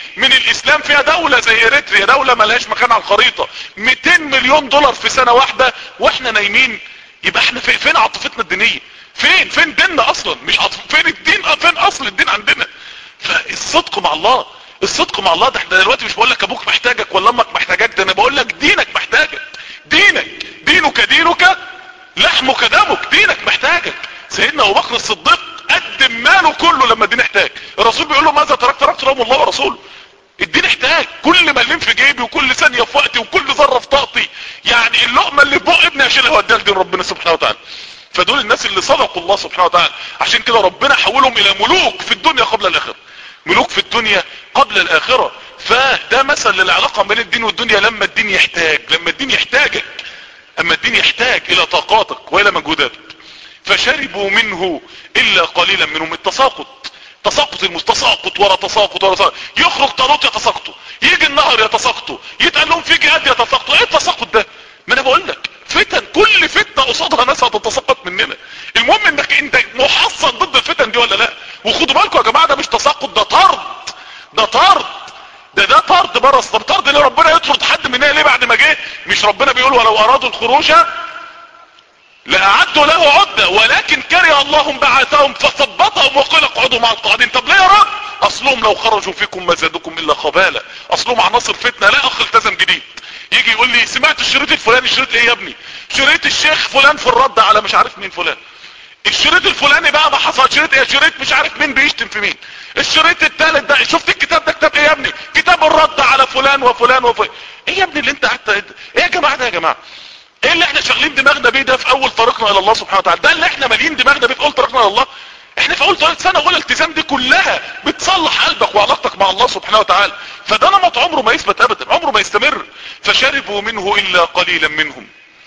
من الاسلام فيها دولة زي اريتريا دولة ملهاش مكان على الخريطة 200 مليون دولار في سنة واحدة واحنا نايمين يبقى احنا في فين عاطفتنا الدينية فين فين ديننا اصلا مش عاطف فين الدين فين اصل الدين عندنا فالصدق مع الله الصدق مع الله ده احنا دلوقتي مش بقول لك ابوك محتاجك ولا امك محتاجك ده انا بقول لك دينك محتاجك دينك دينك دينك لحمك دمك دينك محتاجك سيدنا ابو بكر الصديق قدم ماله كله لما الدين احتاج الرسول بيقول له ماذا تركت تركت رحم الله ورسوله الدين احتاج كل مليم في جيبي وكل ثانيه في وقتي وكل ذره في طاقتي يعني اللقمه اللي في بق ابني اشيلها واديها لدين ربنا سبحانه وتعالى فدول الناس اللي صدقوا الله سبحانه وتعالى عشان كده ربنا حولهم الى ملوك في الدنيا قبل الاخره ملوك في الدنيا قبل الاخره فده مثل للعلاقه بين الدين والدنيا لما الدين يحتاج لما الدين يحتاجك اما الدين يحتاج الى طاقاتك والى مجهوداتك فشربوا منه الا قليلا منهم التساقط تساقط المستساقط ورا تساقط ورا تساقط يخرج طالوت يتساقطوا يجي النهر يتساقطوا يتقال لهم في جهاد يتساقطوا ايه التساقط ده ما انا بقول لك فتن كل فتنه قصادها ناس هتتساقط مننا المهم انك انت محصن ضد الفتن دي ولا لا وخدوا بالكم يا جماعه ده مش تساقط ده طرد ده طرد ده ده طرد بره طب طرد ليه ربنا يطرد حد مننا ليه بعد ما جه مش ربنا بيقول ولو ارادوا الخروج لأعدوا له عدة ولكن كره الله بعثهم فثبطهم وقيل اقعدوا مع القاعدين طب ليه يا رب اصلهم لو خرجوا فيكم ما زادكم الا خبالة اصلهم عناصر فتنة لا اخ التزم جديد يجي يقول لي سمعت الشريط الفلاني الشريط ايه يا ابني شريط الشيخ فلان في الرد على مش عارف مين فلان الشريط الفلاني بقى ما حصل شريط ايه شريط مش عارف مين بيشتم في مين الشريط الثالث ده شفت الكتاب ده كتاب ايه يا ابني كتاب الرد على فلان وفلان وفلان ايه يا ابني اللي انت قعدت ايه يا جماعه ده يا جماعه ايه اللي احنا شغالين دماغنا بيه ده في اول طريقنا الى الله سبحانه وتعالى ده اللي احنا مالين دماغنا بيه في اول طريقنا الى الله احنا في اول طريق سنة اول التزام دي كلها بتصلح قلبك وعلاقتك مع الله سبحانه وتعالى فده نمط عمره ما يثبت ابدا عمره ما يستمر فشربوا منه الا قليلا منهم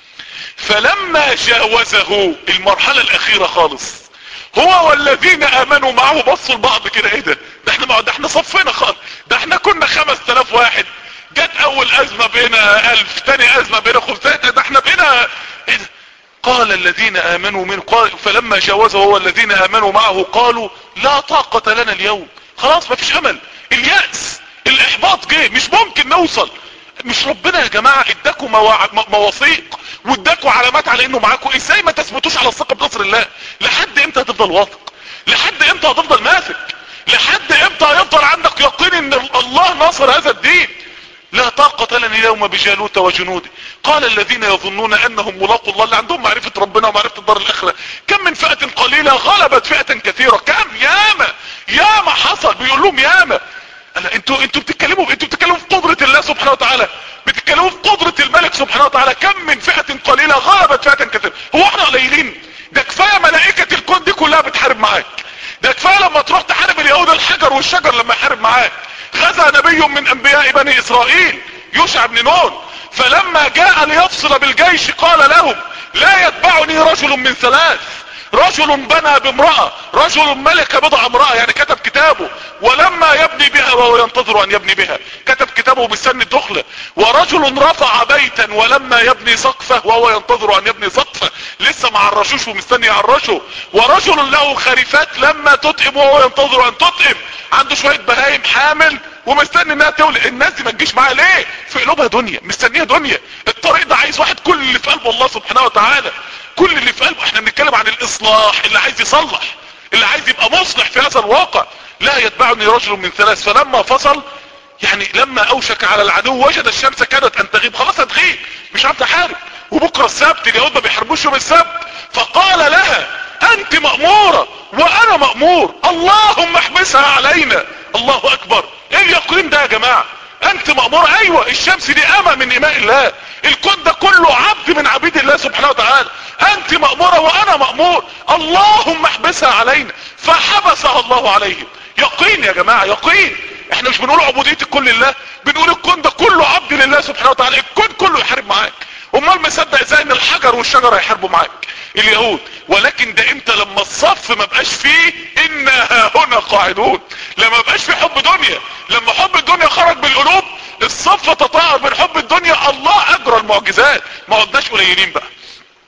فلما جاوزه المرحلة الاخيرة خالص هو والذين امنوا معه بصوا لبعض كده ايه ده ده احنا ده احنا صفينا خالص ده احنا كنا خمس تلاف واحد جت اول ازمة بينا الف تاني ازمة بينا خمسة ده احنا بينا ايه ده قال الذين امنوا من قال فلما جاوزه هو الذين امنوا معه قالوا لا طاقة لنا اليوم خلاص ما فيش امل اليأس الاحباط جه مش ممكن نوصل مش ربنا يا جماعة اداكوا مواع... مواثيق واداكوا علامات على انه معاكوا ازاي ما تثبتوش على الثقة بنصر الله لحد امتى هتفضل واثق لحد امتى هتفضل ماسك لحد امتى هيفضل عندك يقين ان الله ناصر هذا الدين لا طاقة لنا اليوم بجالوت وجنوده قال الذين يظنون انهم ملاقوا الله اللي عندهم معرفة ربنا ومعرفة الدار الاخرة كم من فئة قليلة غلبت فئة كثيرة كم ياما ياما حصل بيقول لهم ياما انا انتوا انتوا بتتكلموا انتوا بتتكلموا في قدرة الله سبحانه وتعالى بتتكلموا في قدرة الملك سبحانه وتعالى كم من فئة قليلة غلبت فئة كثيرة هو احنا قليلين ده كفاية ملائكة الكون دي كلها بتحارب معاك ده كفاية لما تروح تحارب اليهود الحجر والشجر لما يحارب معاك غزا نبي من انبياء بني اسرائيل يوشع بن نون فلما جاء ليفصل بالجيش قال لهم لا يتبعني رجل من ثلاث رجل بنى بامرأة رجل ملك بضع امرأة يعني كتب كتابه ولما يبني بها وهو ينتظر ان يبني بها كتب كتابه بالسن الدخلة ورجل رفع بيتا ولما يبني سقفه وهو ينتظر ان يبني سقفه لسه ما عرشوش ومستني يعرشه ورجل له خريفات لما تطئم وهو ينتظر ان تطئم عنده شوية بهايم حامل ومستني انها تولد الناس دي ما تجيش معاها ليه في قلوبها دنيا مستنيها دنيا الطريق ده عايز واحد كل اللي في قلبه الله سبحانه وتعالى كل اللي في قلبه احنا بنتكلم عن الاصلاح اللي عايز يصلح اللي عايز يبقى مصلح في هذا الواقع لا يتبعني رجل من ثلاث فلما فصل يعني لما اوشك على العدو وجد الشمس كادت ان تغيب خلاص هتغيب مش عارف تحارب وبكره السبت اليهود ما بيحاربوش يوم السبت فقال لها انت مأمورة وانا مأمور اللهم احبسها علينا الله اكبر ايه اليقين ده يا جماعة انت مأمور ايوه الشمس دي امة من اماء الله الكون ده كله عبد من عبيد الله سبحانه وتعالى انت مأمورة وانا مأمور اللهم احبسها علينا فحبسها الله عليهم يقين يا جماعة يقين احنا مش بنقول عبودية الكل لله بنقول الكون ده كله عبد لله سبحانه وتعالى الكون كله يحارب معاك امال مصدق ازاي ان الحجر والشجر هيحاربوا معاك اليهود ولكن ده امتى لما الصف ما بقاش فيه انا هنا قاعدون لما بقاش في حب دنيا لما حب الدنيا خرج بالقلوب الصف تطهر من حب الدنيا الله اجرى المعجزات ما عدناش قليلين بقى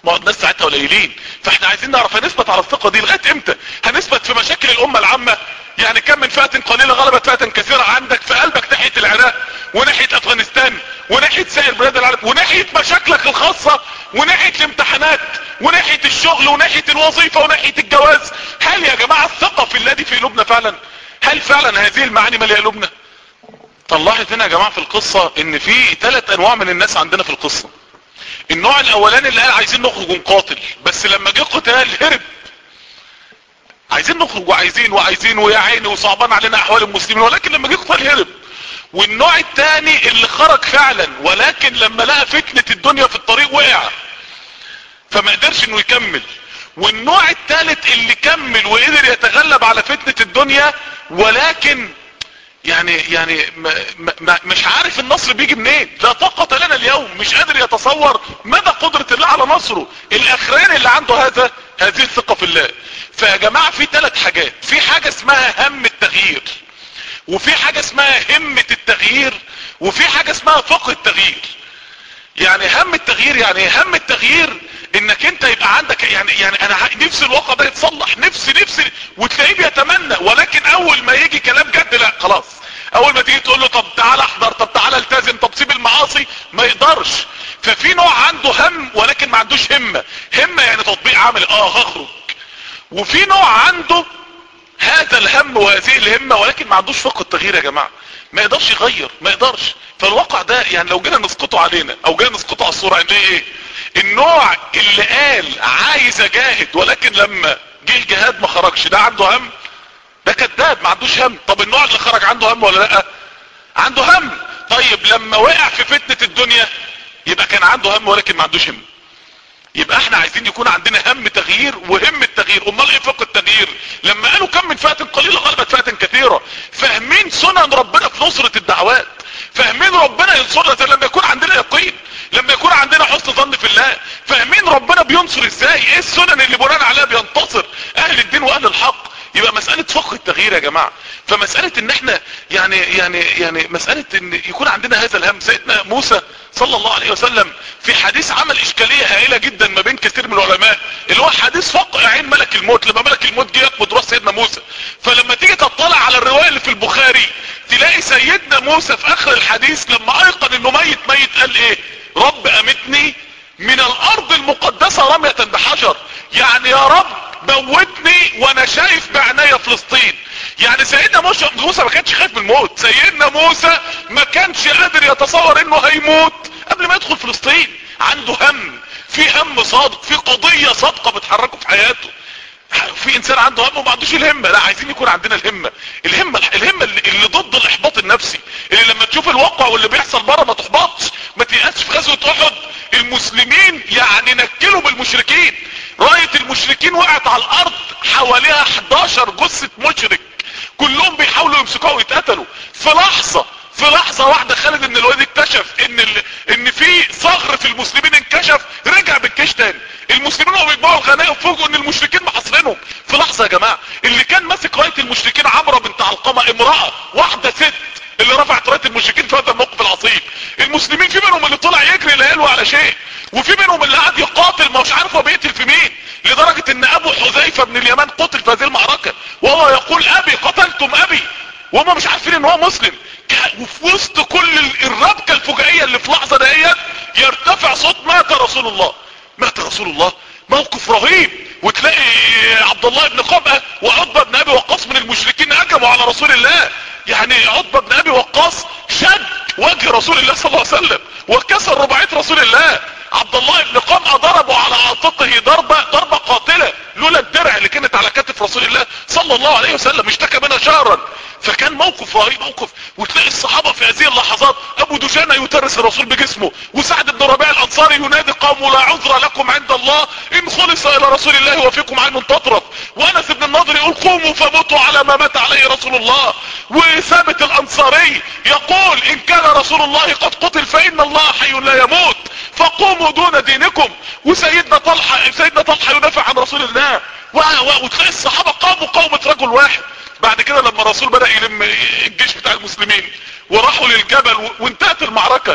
ما هو الناس ساعتها قليلين فاحنا عايزين نعرف هنثبت على الثقة دي لغاية امتى هنثبت في مشاكل الامة العامة يعني كم من فئة قليلة غلبت فئة كثيرة عندك في قلبك ناحية العراق وناحية افغانستان وناحية سائر بلاد العالم وناحية مشاكلك الخاصة وناحية الامتحانات وناحية الشغل وناحية الوظيفة وناحية الجواز هل يا جماعة الثقة في الله دي في قلوبنا فعلا هل فعلا هذه المعاني مالية قلوبنا طلعت هنا يا جماعة في القصة ان في ثلاث انواع من الناس عندنا في القصة النوع الاولاني اللي قال عايزين نخرج ونقاتل بس لما جه قتال هرب عايزين نخرج وعايزين وعايزين ويا عيني وصعبان علينا احوال المسلمين ولكن لما جه قتال هرب والنوع الثاني اللي خرج فعلا ولكن لما لقى فتنة الدنيا في الطريق وقع فما قدرش انه يكمل والنوع الثالث اللي كمل وقدر يتغلب على فتنة الدنيا ولكن يعني يعني ما ما مش عارف النصر بيجي منين لا طاقة لنا اليوم مش قادر يتصور مدى قدرة الله على نصره الاخرين اللي عنده هذا هذه الثقة في الله فيا جماعة في ثلاث حاجات في حاجة اسمها هم التغيير وفي حاجة اسمها همة التغيير وفي حاجة اسمها فقه التغيير يعني هم التغيير يعني هم التغيير انك انت يبقى عندك يعني يعني انا نفسي الواقع ده يتصلح نفسي نفسي وتلاقيه بيتمنى ولكن اول ما يجي كلام جد لا خلاص اول ما تيجي تقول له طب تعالى احضر طب تعالى التزم طب سيب المعاصي ما يقدرش ففي نوع عنده هم ولكن ما عندوش همة همة يعني تطبيق عمل اه هخرج وفي نوع عنده هذا الهم وهذه الهمة ولكن ما عندوش فقه التغيير يا جماعة ما يقدرش يغير ما يقدرش فالواقع ده يعني لو جينا نسقطه علينا او جينا نسقطه على الصورة عندنا ايه النوع اللي قال عايز اجاهد ولكن لما جه الجهاد ما خرجش ده عنده هم ده كذاب ما عندوش هم طب النوع اللي خرج عنده هم ولا لا عنده هم طيب لما وقع في فتنة الدنيا يبقى كان عنده هم ولكن ما عندوش هم يبقى احنا عايزين يكون عندنا هم تغيير وهم التغيير امال ايه فقه التغيير لما قالوا كم من فئة قليلة غلبت فئة كثيرة فاهمين سنن ربنا في نصرة الدعوات فاهمين ربنا ينصرنا لما يكون عندنا يقين لما يكون عندنا حسن ظن في الله فاهمين ربنا بينصر ازاي ايه السنن اللي بناء عليها بينتصر اهل الدين واهل الحق يبقى مسألة فقه التغيير يا جماعة فمسألة ان احنا يعني يعني يعني مسألة ان يكون عندنا هذا الهم سيدنا موسى صلى الله عليه وسلم في حديث عمل اشكالية هائلة جدا ما بين كثير من العلماء اللي هو حديث فقع عين ملك الموت لما ملك الموت جه يقبض راس سيدنا موسى فلما تيجي تطلع على الرواية اللي في البخاري تلاقي سيدنا موسى في اخر الحديث لما ايقن انه ميت ميت قال ايه رب امتني من الارض المقدسة رمية بحجر يعني يا رب موتني وانا شايف بعناية فلسطين يعني سيدنا موسى موسى ما كانش خايف من الموت سيدنا موسى ما كانش قادر يتصور انه هيموت قبل ما يدخل فلسطين عنده هم في هم صادق في قضية صادقة بتحركه في حياته في انسان عنده هم وما عندوش الهمة لا عايزين يكون عندنا الهمة الهمة الهمة اللي, اللي ضد الاحباط النفسي اللي لما تشوف الواقع واللي بيحصل بره ما تحبطش ما تيأسش في غزوة احد المسلمين يعني نكلوا بالمشركين راية المشركين وقعت على الارض حواليها 11 جثة مشرك كلهم بيحاولوا يمسكوها ويتقتلوا في لحظة في لحظة واحدة خالد ان الواد اكتشف ان ال... ان في ثغر في المسلمين انكشف رجع بالكيش تاني المسلمين وهم بيجمعوا الغنائم فوجئوا ان المشركين محاصرينهم في لحظة يا جماعة اللي كان ماسك راية المشركين عمرة بنت علقمة امرأة واحدة ست اللي رفعت راية المشركين في هذا الموقف العصيب المسلمين في منهم اللي طلع يجري لا يلوى على شيء وفي منهم اللي قاعد يقاتل ما هوش عارف هو بيقتل في مين لدرجة ان ابو حذيفة بن اليمان قتل في هذه المعركة وهو يقول ابي قتلتم ابي وهم مش عارفين ان هو مسلم وفي وسط كل الربكة الفجائية اللي في لحظة دقيقة يرتفع صوت مات رسول الله مات رسول الله موقف رهيب وتلاقي عبد الله بن قبأة وعطبة بن ابي وقاص من المشركين هجموا على رسول الله يعني عطبة بن ابي وقاص شد وجه رسول الله صلى الله عليه وسلم وكسر رباعية رسول الله عبد الله بن قمأة ضربه على عاتقه ضربة ضربة قاتلة لولا الدرع اللي كانت على كتف رسول الله صلى الله عليه وسلم اشتكى منها شهرا فكان موقف رهيب موقف وتلاقي الصحابة في هذه اللحظات ابو دجانة يترس الرسول بجسمه وسعد بن ربيع الانصاري ينادي قوم لا عذر لكم عند الله ان خلص الى رسول الله وفيكم عين تطرف وانس بن النضر يقول قوموا فموتوا على ما مات عليه رسول الله وثابت الانصاري يقول ان كان رسول الله قد قتل فان الله حي لا يموت فقوموا دون دينكم وسيدنا طلحة سيدنا طلحة يدافع عن رسول الله وتلاقي الصحابة قاموا قومة رجل واحد بعد كده لما الرسول بدأ يلم الجيش بتاع المسلمين وراحوا للجبل وانتهت المعركة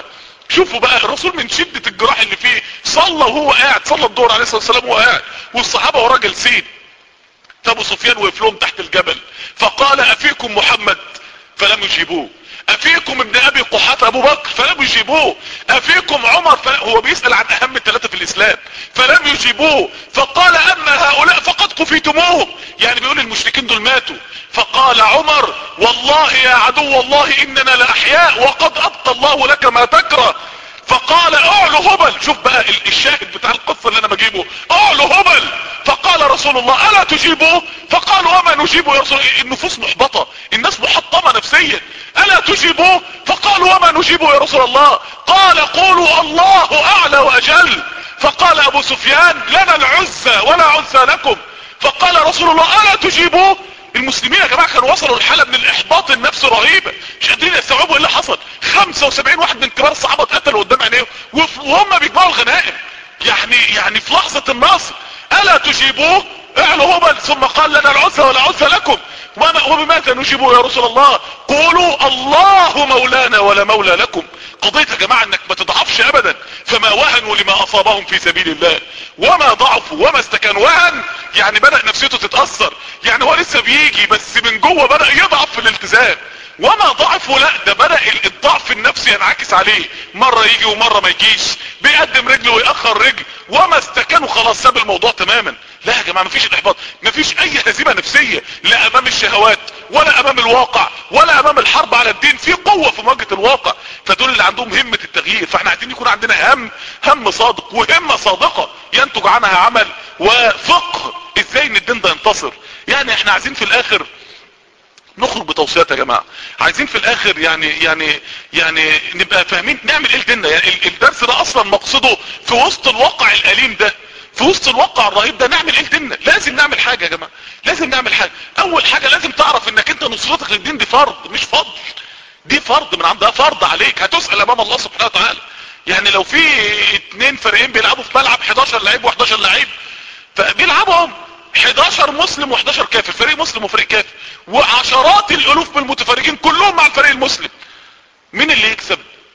شوفوا بقى الرسول من شدة الجراح اللي فيه صلى وهو قاعد صلى الدور عليه الصلاة والسلام وهو قاعد والصحابة وراه جالسين فابو سفيان وقف لهم تحت الجبل فقال افيكم محمد فلم يجيبوه افيكم ابن ابي قحافه ابو بكر فلم يجيبوه افيكم عمر فل... هو بيسأل عن اهم الثلاثة في الاسلام فلم يجيبوه فقال اما هؤلاء فقد كفيتموهم يعني بيقول المشركين دول ماتوا فقال عمر والله يا عدو الله اننا لاحياء وقد ابقى الله لك ما تكره فقال اعلو هبل شوف بقى الشاهد بتاع القصة اللي انا بجيبه اعلو هبل فقال رسول الله الا تجيبه فقالوا وما نجيبه يا رسول الله النفوس محبطة الناس محطمة نفسيا الا تجيبه فقالوا وما نجيبه يا رسول الله قال قولوا الله اعلى واجل فقال ابو سفيان لنا العزة ولا عزة لكم فقال رسول الله الا تجيبوه المسلمين يا جماعة كانوا وصلوا لحالة من الاحباط النفسي رهيبة مش قادرين يستوعبوا ايه اللي حصل 75 واحد من كبار الصحابة اتقتلوا قدام عينيهم وهم بيجمعوا الغنائم يعني يعني في لحظة النصر الا تجيبوه اعلوا هبل ثم قال لنا العزة ولا عزة لكم وبماذا نجيبه يا رسول الله قولوا الله مولانا ولا مولى لكم قضية يا جماعة انك ما تضعفش ابدا فما وهنوا لما اصابهم في سبيل الله وما ضعفوا وما استكانوا وهن يعني بدأ نفسيته تتأثر يعني هو لسه بيجي بس من جوه بدأ يضعف في الالتزام وما ضعفوا لا ده بدأ الضعف النفسي ينعكس عليه مرة يجي ومرة ما يجيش بيقدم رجله ويأخر رجل وما استكانوا خلاص ساب الموضوع تماما لا يا جماعة مفيش الاحباط مفيش اي هزيمة نفسية لا امام الشهوات ولا امام الواقع ولا امام الحرب على الدين في قوة في مواجهة الواقع فدول اللي عندهم همة التغيير فاحنا عايزين يكون عندنا هم هم صادق وهمة صادقة ينتج عنها عمل وفقه ازاي ان الدين ده ينتصر يعني احنا عايزين في الاخر نخرج بتوصيات يا جماعة عايزين في الاخر يعني يعني يعني نبقى فاهمين نعمل ايه لديننا يعني الدرس ده اصلا مقصده في وسط الواقع الاليم ده في وسط الواقع الرهيب ده نعمل ايه لديننا لازم نعمل حاجة يا جماعة لازم نعمل حاجة اول حاجة لازم تعرف انك انت نصرتك للدين دي فرض مش فضل دي فرض من عندها فرض عليك هتسأل امام الله سبحانه وتعالى يعني لو في اتنين فريقين بيلعبوا في ملعب 11 لعيب و11 لعيب فبيلعبهم 11 مسلم و11 كافر فريق مسلم وفريق كافر وعشرات الالوف من المتفرجين كلهم مع الفريق المسلم مين اللي يكسب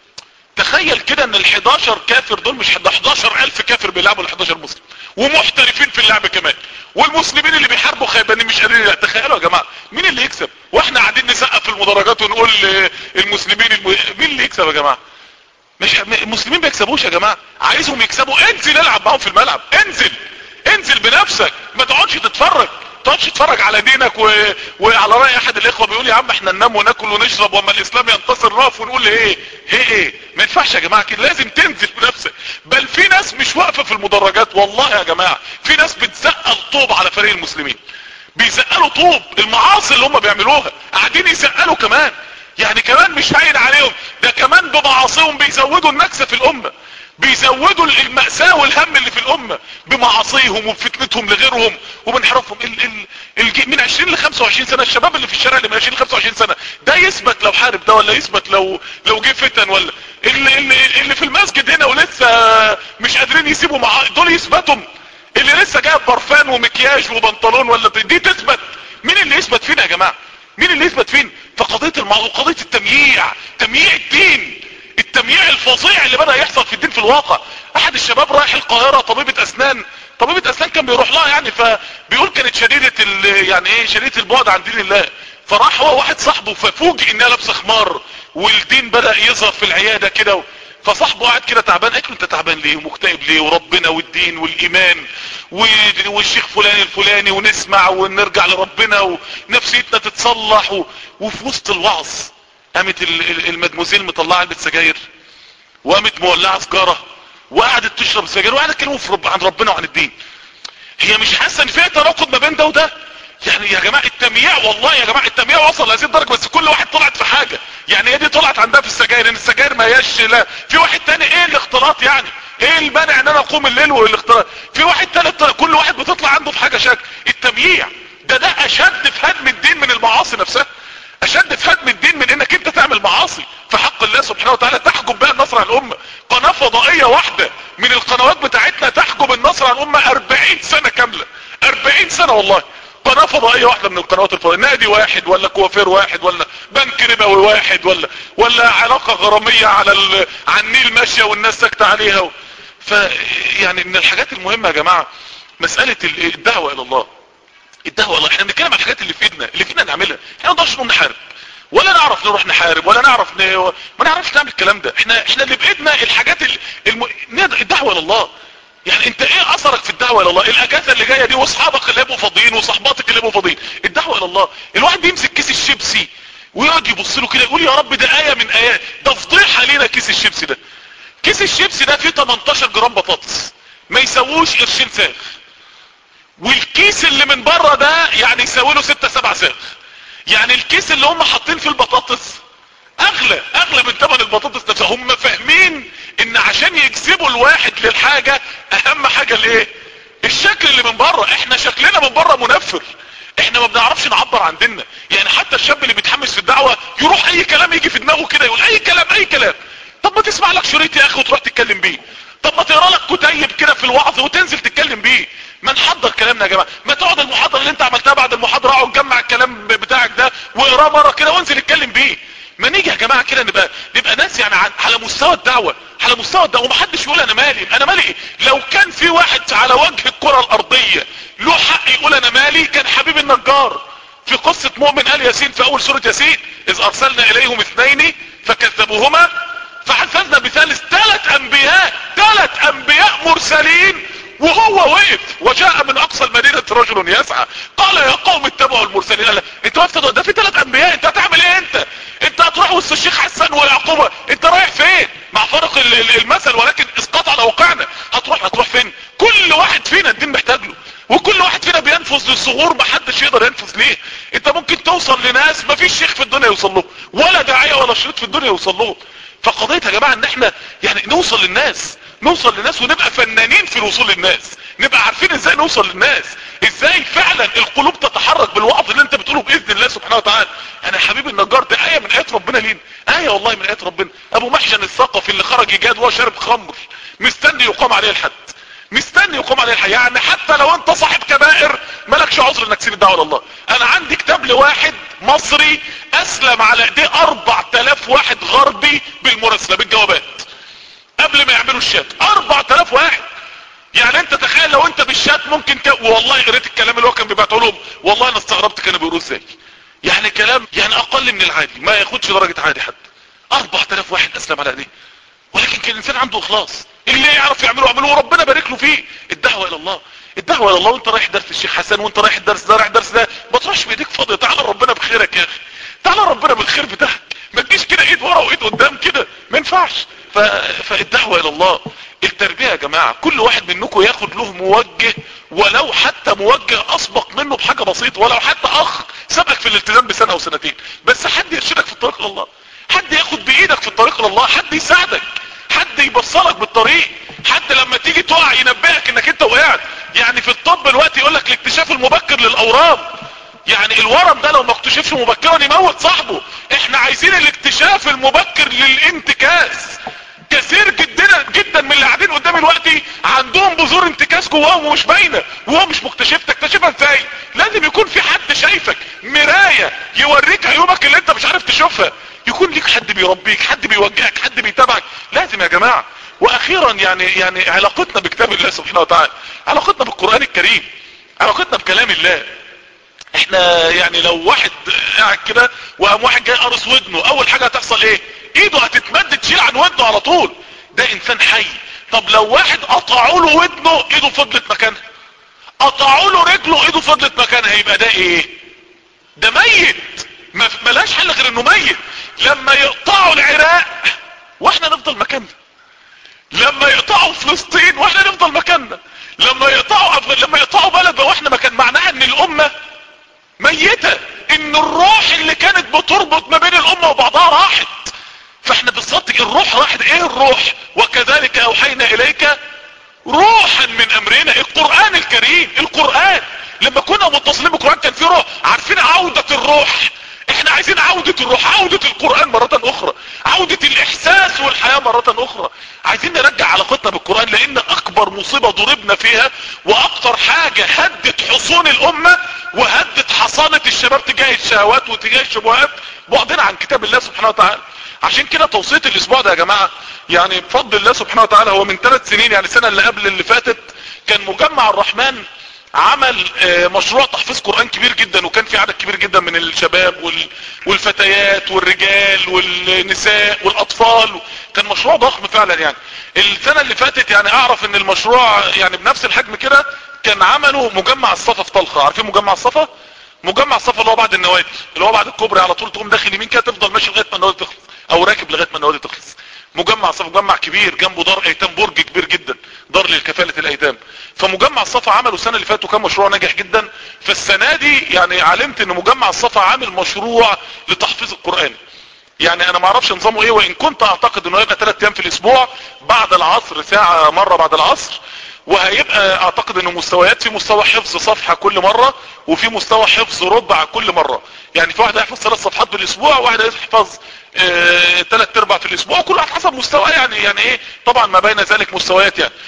تخيل كده ان ال11 كافر دول مش 11 الف كافر بيلعبوا ال11 مسلم ومحترفين في اللعب كمان والمسلمين اللي بيحاربوا خيبانين مش قادرين تخيلوا يا جماعه مين اللي يكسب واحنا قاعدين نسقف في المدرجات ونقول المسلمين الم... مين اللي يكسب يا جماعه مش المسلمين بيكسبوش يا جماعه عايزهم يكسبوا انزل العب معاهم في الملعب انزل انزل بنفسك ما تقعدش تتفرج تقعدش تتفرج على دينك و... وعلى رأي احد الاخوة بيقول يا عم احنا ننام وناكل ونشرب واما الاسلام ينتصر نقف ونقول ايه ايه ايه ما ينفعش يا جماعة كده لازم تنزل بنفسك بل في ناس مش واقفة في المدرجات والله يا جماعة في ناس بتزقل طوب على فريق المسلمين بيزقلوا طوب المعاصي اللي هم بيعملوها قاعدين يزقلوا كمان يعني كمان مش هين عليهم ده كمان بمعاصيهم بيزودوا النكسة في الامة بيزودوا المأساة والهم اللي في الامة بمعاصيهم وبفتنتهم لغيرهم وبانحرافهم ال ال ال من 20 ل 25 سنة الشباب اللي في الشارع اللي من 20 ل 25 سنة ده يثبت لو حارب ده ولا يثبت لو لو جه فتن ولا اللي, اللي, اللي في المسجد هنا ولسه مش قادرين يسيبوا مع دول يثبتوا اللي لسه جايب برفان ومكياج وبنطلون ولا دي تثبت مين اللي يثبت فينا يا جماعة مين اللي يثبت فين فقضية الموضوع قضية التمييع تمييع الدين التمييع الفظيع اللي بدأ يحصل في الدين في الواقع احد الشباب رايح القاهرة طبيبة اسنان طبيبة اسنان كان بيروح لها يعني فبيقول كانت شديدة يعني ايه شديدة البعد عن دين الله فراح هو واحد صاحبه ففوجئ انها لابسه خمار والدين بدأ يظهر في العيادة كده فصاحبه قاعد كده تعبان قال له انت تعبان ليه ومكتئب ليه وربنا والدين والايمان والشيخ فلان الفلاني ونسمع ونرجع لربنا ونفسيتنا تتصلح و... وفي وسط الوعظ قامت المدموزيل مطلعه علبه سجاير وقامت مولعه سجاره وقعدت تشرب سجاير وقعدت تكلموا رب عن ربنا وعن الدين هي مش حاسه ان فيها تناقض ما بين ده وده يعني يا جماعه التمييع والله يا جماعه التمييع وصل لهذه الدرجه بس كل واحد طلعت في حاجه يعني هي دي طلعت عندها في السجاير ان السجاير ما هياش لا في واحد تاني ايه الاختلاط يعني ايه المانع ان انا اقوم الليل والاختلاط في واحد تالت كل واحد بتطلع عنده في حاجه شك التمييع ده ده اشد في هدم الدين من المعاصي نفسها اشد في هدم الدين من انك انت تعمل معاصي في حق الله سبحانه وتعالى تحجب بها النصر عن الامة قناة فضائية واحدة من القنوات بتاعتنا تحجب النصر عن الامة 40 سنة كاملة 40 سنة والله قناة فضائية واحدة من القنوات الفضائية نادي واحد ولا كوافير واحد ولا بنك ربوي واحد ولا ولا علاقة غرامية على ال... على النيل ماشية والناس ساكتة عليها و... ف يعني من الحاجات المهمة يا جماعة مسألة الدعوة الى الله الدعوة الى الله احنا بنتكلم عن الحاجات اللي في ايدنا اللي فينا نعملها احنا ما نقدرش نقوم نحارب ولا نعرف نروح نحارب ولا نعرف ن... ما نعرفش نعمل الكلام ده احنا احنا اللي بايدنا الحاجات ال... الم... الدعوة الى الله يعني انت ايه اثرك في الدعوة الى الله الاجازة اللي جاية دي واصحابك اللي يبقوا فاضيين وصحباتك اللي يبقوا فاضيين الدعوة الى الله الواحد بيمسك كيس الشيبسي ويقعد يبص له كده يقول يا رب ده ايه من ايات ده فضيحه لينا كيس الشيبسي ده كيس الشيبسي ده فيه 18 جرام بطاطس ما يسووش قرشين ساغ والكيس اللي من بره ده يعني يساوي له 6 7 ساغ يعني الكيس اللي هم حاطين فيه البطاطس اغلى اغلى من ثمن البطاطس نفسها هم فاهمين ان عشان يجذبوا الواحد للحاجة اهم حاجة الايه الشكل اللي من بره احنا شكلنا من بره منفر احنا ما بنعرفش نعبر عن ديننا يعني حتى الشاب اللي بيتحمس في الدعوة يروح اي كلام يجي في دماغه كده يقول اي كلام اي كلام طب ما تسمع لك شريط يا اخي وتروح تتكلم بيه طب ما تقرا لك كتيب كده في الوعظ وتنزل تتكلم بيه ما نحضر كلامنا يا جماعه ما تقعد المحاضره اللي انت عملتها بعد المحاضره اقعد جمع الكلام بتاعك ده واقراه مره كده وانزل اتكلم بيه ما نيجي يا جماعه كده نبقى نبقى ناس يعني على مستوى الدعوه على مستوى الدعوه ومحدش يقول انا مالي انا مالي ايه لو كان في واحد على وجه الكره الارضيه له حق يقول انا مالي كان حبيب النجار في قصة مؤمن آل ياسين في اول سورة ياسين اذ ارسلنا اليهم اثنين فكذبوهما فحفظنا بثالث ثلاث انبياء ثلاث انبياء مرسلين وهو وقف وجاء من اقصى المدينة رجل يسعى قال يا قوم اتبعوا المرسلين قال انت وقفت ده في ثلاث انبياء انت هتعمل ايه انت انت هتروح وسط الشيخ حسن ويعقوب انت رايح فين مع فرق المثل ولكن اسقاط على واقعنا هتروح هتروح فين كل واحد فينا الدين محتاج له وكل واحد فينا بينفذ للصغور ما حدش يقدر ينفذ ليه انت ممكن توصل لناس ما فيش شيخ في الدنيا يوصل له ولا داعية ولا شريط في الدنيا يوصل له فقضية يا جماعة ان احنا يعني نوصل للناس نوصل للناس ونبقى فنانين في الوصول للناس نبقى عارفين ازاي نوصل للناس ازاي فعلا القلوب تتحرك بالوعظ اللي انت بتقوله باذن الله سبحانه وتعالى انا حبيب النجار ده ايه من ايات ربنا لينا ايه والله من ايات ربنا ابو محجن الثقفي اللي خرج يجاد وهو شارب خمر مستني يقام عليه الحد مستني يقوم عليه الحد يعني حتى لو انت صاحب كبائر مالكش عذر انك تسيب الدعوه لله انا عندي كتاب لواحد مصري اسلم على ايديه 4000 واحد غربي بالمراسله بالجوابات قبل ما يعملوا الشات 4000 واحد يعني انت تخيل لو انت بالشات ممكن ك... والله قريت الكلام اللي هو كان بيبعته لهم والله انا استغربت كانوا بيقولوا ازاي يعني كلام يعني اقل من العادي ما ياخدش درجة عادي حد 4000 واحد اسلم على ايديه ولكن كان الانسان عنده اخلاص اللي يعرف يعمله يعمله وربنا بارك له فيه الدعوة الى الله الدعوة الى الله وانت رايح درس الشيخ حسن وانت رايح الدرس ده رايح الدرس ده ما تروحش بايديك فاضية تعالى ربنا بخيرك يا اخي تعالى ربنا بالخير بتاعك ما تجيش كده ايد ورا وايد قدام كده ما ينفعش ف... فالدعوة الى الله التربية يا جماعة كل واحد منكم ياخد له موجه ولو حتى موجه اسبق منه بحاجة بسيطة ولو حتى اخ سبقك في الالتزام بسنة او سنتين بس حد يرشدك في الطريق لله حد ياخد بايدك في الطريق لله حد يساعدك حد يبصلك بالطريق حد لما تيجي تقع ينبهك انك انت وقعت يعني في الطب الوقت يقول لك الاكتشاف المبكر للاورام يعني الورم ده لو ما اكتشفش مبكرا يموت صاحبه احنا عايزين الاكتشاف المبكر للانتكاس كثير جدا جدا من اللي قاعدين قدامي دلوقتي عندهم بذور انتكاس جواهم ومش باينه وهو مش مكتشف تكتشفها ازاي لازم يكون في حد شايفك مرايه يوريك عيوبك اللي انت مش عارف تشوفها يكون ليك حد بيربيك حد بيوجهك حد بيتابعك لازم يا جماعه واخيرا يعني يعني علاقتنا بكتاب الله سبحانه وتعالى علاقتنا بالقران الكريم علاقتنا بكلام الله احنا يعني لو واحد قاعد كده وقام واحد جاي قرص ودنه اول حاجه هتحصل ايه ايده هتتمد تشيل عن ودنه على طول ده انسان حي طب لو واحد قطعوا له ودنه ايده فضلت مكانها قطعوا له رجله ايده فضلت مكانها يبقى ده ايه ده ميت ما ملاش حل غير انه ميت لما يقطعوا العراق واحنا نفضل مكاننا لما يقطعوا فلسطين واحنا نفضل مكاننا لما يقطعوا أفغ... لما يقطعوا بلد واحنا مكان معناها ان الامه ميتة ان الروح اللي كانت بتربط ما بين الامة وبعضها راحت فاحنا بالظبط الروح راحت ايه الروح وكذلك اوحينا اليك روحا من امرنا القرآن الكريم القرآن لما كنا متصلين بالقرآن كان في روح عارفين عودة الروح احنا عايزين عودة الروح عودة القرآن مرة اخرى عودة الاحساس والحياة مرة اخرى عايزين نرجع علاقتنا بالقرآن لان اكبر مصيبة ضربنا فيها واكتر حاجة هدت حصون الامة وهدت حصانة الشباب تجاه الشهوات وتجاه الشبهات بعدنا عن كتاب الله سبحانه وتعالى عشان كده توصية الاسبوع ده يا جماعة يعني بفضل الله سبحانه وتعالى هو من ثلاث سنين يعني السنة اللي قبل اللي فاتت كان مجمع الرحمن عمل مشروع تحفيظ قرآن كبير جدا وكان في عدد كبير جدا من الشباب والفتيات والرجال والنساء والاطفال كان مشروع ضخم فعلا يعني السنة اللي فاتت يعني اعرف ان المشروع يعني بنفس الحجم كده كان عملوا مجمع الصفا في طلخة عارفين مجمع الصفا مجمع الصفا اللي هو بعد النوادي اللي هو بعد الكوبري على طول تقوم داخل يمين كده تفضل ماشي لغايه ما النوادي تخلص او راكب لغايه ما النوادي تخلص مجمع الصفا مجمع كبير جنبه دار ايتام برج كبير جدا دار للكفالة الايتام فمجمع الصفا عملوا السنة اللي فاتوا كان مشروع ناجح جدا فالسنة دي يعني علمت ان مجمع الصفا عامل مشروع لتحفيظ القرآن يعني انا ما اعرفش نظامه ايه وان كنت اعتقد انه هيبقى 3 ايام في الاسبوع بعد العصر ساعة مرة بعد العصر وهيبقى اعتقد انه مستويات في مستوى حفظ صفحة كل مرة وفي مستوى حفظ ربع كل مرة يعني في واحد هيحفظ ثلاث صفحات بالاسبوع وواحد هيحفظ ثلاث اه ارباع في الاسبوع كل واحد حسب مستوى يعني يعني ايه طبعا ما بين ذلك مستويات يعني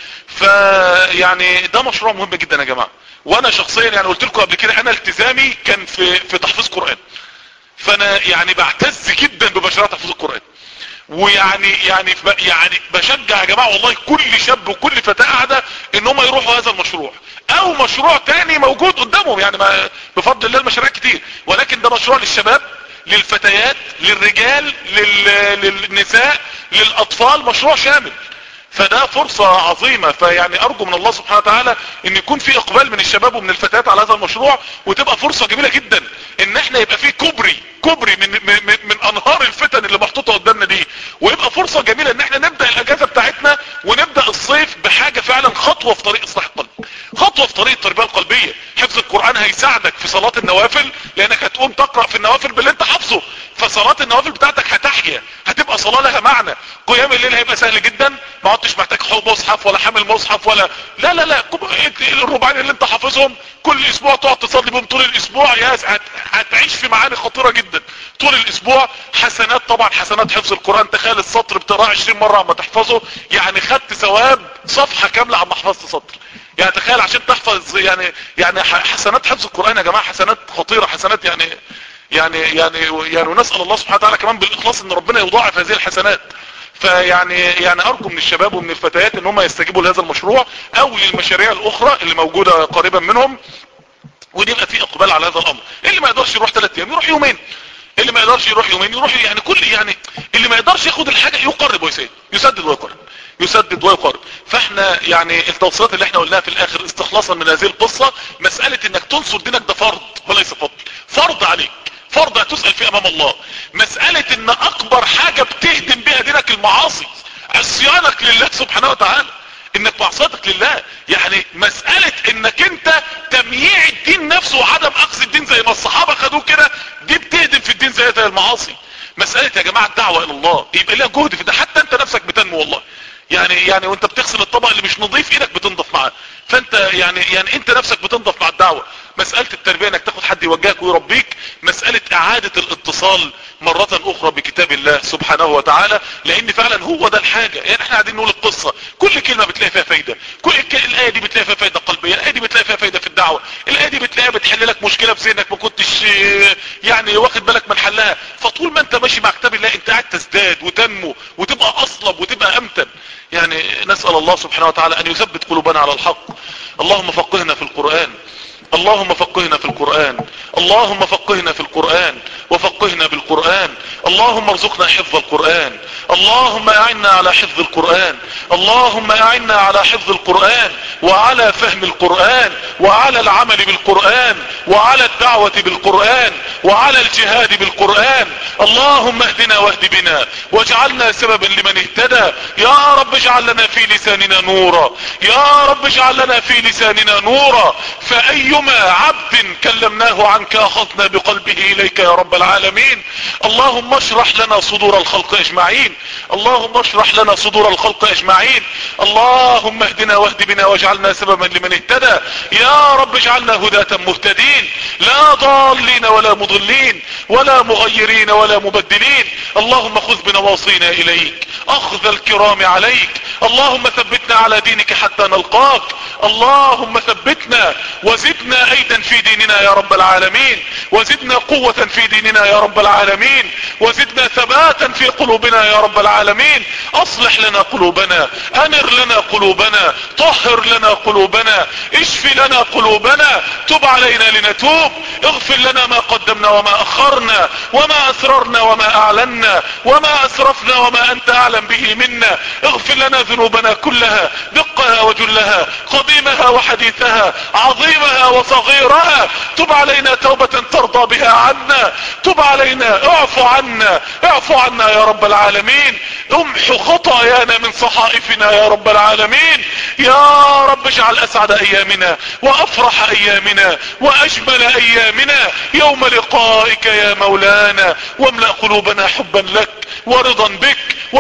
فيعني ده مشروع مهم جدا يا جماعة وانا شخصيا يعني قلت لكم قبل كده انا التزامي كان في في تحفيظ قرآن فانا يعني بعتز جدا بمشروع تحفيظ القرآن ويعني يعني يعني بشجع يا جماعة والله كل شاب وكل فتاة قاعدة ان هم يروحوا هذا المشروع او مشروع تاني موجود قدامهم يعني ما بفضل الله المشاريع كتير ولكن ده مشروع للشباب للفتيات للرجال لل... للنساء للاطفال مشروع شامل فده فرصة عظيمة فيعني ارجو من الله سبحانه وتعالى ان يكون في اقبال من الشباب ومن الفتيات على هذا المشروع وتبقى فرصة جميلة جدا ان احنا يبقى في كوبري كوبري من, من, من انهار الفتن اللي محطوطة قدامنا دي ويبقى فرصة جميلة ان احنا نبدأ الاجازة بتاعتنا ونبدأ الصيف بحاجة فعلا خطوة في طريق اصلاح القلب خطوة في طريق التربية القلبية حفظ القرآن هيساعدك في صلاة النوافل لانك هتقوم تقرأ في النوافل باللي انت حافظه فصلاة النوافل بتاعتك هتحيا هتبقى صلاة لها معنى قيام الليل هيبقى سهل جدا ما عدتش محتاج مصحف ولا حامل مصحف ولا لا لا لا الربعين اللي انت حافظهم كل اسبوع تقعد تصلي بهم طول الاسبوع يا هت... هتعيش في معاني خطيرة جدا طول الاسبوع حسنات طبعا حسنات حفظ القرآن تخيل السطر بتقراه 20 مرة عما تحفظه يعني خدت ثواب صفحة كاملة عما حفظت سطر يعني تخيل عشان تحفظ يعني يعني حسنات حفظ القرآن يا جماعة حسنات خطيرة حسنات يعني يعني يعني يعني ونسأل الله سبحانه وتعالى كمان بالاخلاص ان ربنا يضاعف هذه الحسنات فيعني يعني ارجو من الشباب ومن الفتيات ان هم يستجيبوا لهذا المشروع او للمشاريع الاخرى اللي موجودة قريبا منهم ودي يبقى في اقبال على هذا الامر اللي ما يقدرش يروح ثلاث ايام يروح يومين اللي ما يقدرش يروح يومين يروح يعني كل يعني اللي ما يقدرش ياخد الحاجة يقرب ويسدد يسدد ويقرب يسدد ويقرب فاحنا يعني التوصيات اللي احنا قلناها في الاخر استخلاصا من هذه القصة مسألة انك تنصر دينك ده فرض وليس فضل فرض عليك فرض هتسأل فيه امام الله مسألة ان اكبر حاجة بتهدم بها دينك المعاصي عصيانك لله سبحانه وتعالى انك معصيتك لله يعني مسألة انك انت تمييع الدين نفسه وعدم اخذ الدين زي ما الصحابة خدوه كده دي بتهدم في الدين زي المعاصي مسألة يا جماعة الدعوة الى الله يبقى ليها جهد في ده حتى انت نفسك بتنمو والله يعني يعني وانت بتغسل الطبق اللي مش نظيف ايدك بتنضف معاه فانت يعني يعني انت نفسك بتنضف مع الدعوة مسألة التربية انك تاخد حد يوجهك ويربيك مسألة اعادة الاتصال مرة اخرى بكتاب الله سبحانه وتعالى لان فعلا هو ده الحاجة يعني احنا قاعدين نقول القصة كل كلمة بتلاقي فيها فايدة كل الاية دي بتلاقي فيها فايدة قلبية الاية دي بتلاقي فيها فايدة في الدعوة الاية دي بتلاقيها بتحل لك مشكلة في ذهنك ما كنتش يعني واخد بالك من حلها فطول ما انت ماشي مع كتاب الله انت قاعد تزداد وتنمو وتبقى اصلب وتبقى امتن يعني نسأل الله سبحانه وتعالى ان يثبت قلوبنا على الحق اللهم فقهنا في القرآن اللهم فقهنا في القرآن اللهم فقهنا في القرآن وفقهنا بالقرآن اللهم ارزقنا حفظ القرآن اللهم اعنا على حفظ القرآن اللهم اعنا على حفظ القرآن وعلى فهم القرآن وعلى العمل بالقرآن وعلى الدعوة بالقرآن وعلى الجهاد بالقرآن اللهم اهدنا واهد بنا واجعلنا سببا لمن اهتدى يا رب اجعل لنا في لساننا نورا يا رب اجعل لنا في لساننا نورا فأيما عبد كلمناه عنك اخذنا بقلبه اليك يا رب العالمين اللهم اشرح لنا صدور الخلق اجمعين اللهم اشرح لنا صدور الخلق اجمعين اللهم اهدنا واهد بنا واجعلنا سببا لمن اهتدى يا رب اجعلنا هداة مهتدين لا ضالين ولا مضلين ولا مغيرين ولا مبدلين اللهم خذ بنواصينا اليك اخذ الكرام عليك اللهم ثبتنا على دينك حتى نلقاك اللهم ثبتنا وزدنا ايدا في ديننا يا رب العالمين وزدنا قوة في ديننا يا رب العالمين وزدنا ثباتا في قلوبنا يا رب العالمين اصلح لنا قلوبنا انر لنا قلوبنا طهر لنا قلوبنا اشف لنا قلوبنا تب علينا لنتوب اغفر لنا ما قدمنا وما اخرنا وما اسررنا وما اعلنا وما اسرفنا وما انت اعلم به منا اغفر لنا ذنوبنا كلها دقها وجلها قديمها وحديثها عظيمها وصغيرها تب علينا توبة ترضى بها عنا تب علينا اعفو عنا اعفو عنا يا رب العالمين امحو خطايانا من صحائفنا يا رب العالمين يا رب اجعل اسعد ايامنا وافرح ايامنا واجمل ايامنا يوم لقائك يا مولانا واملأ قلوبنا حبا لك ورضا بك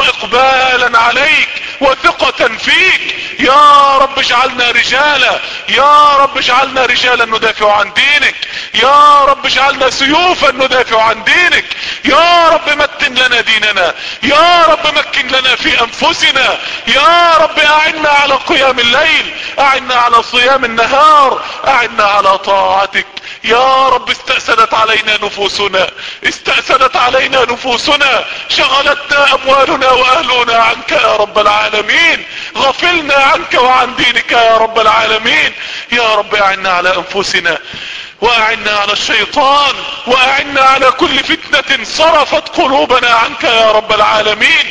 واقبالا عليك وثقة فيك يا رب اجعلنا رجالا يا رب اجعلنا رجالا ندافع عن دينك يا رب اجعلنا سيوفا ندافع عن دينك يا رب متن لنا ديننا يا رب مكن لنا في انفسنا يا رب اعنا على قيام الليل اعنا على صيام النهار اعنا على طاعتك يا رب استأسدت علينا نفوسنا استأسدت علينا نفوسنا شغلتنا اموالنا واهلنا عنك يا رب العالمين غفلنا عنك وعن دينك يا رب العالمين يا رب اعنا على انفسنا واعنا على الشيطان واعنا على كل فتنة صرفت قلوبنا عنك يا رب العالمين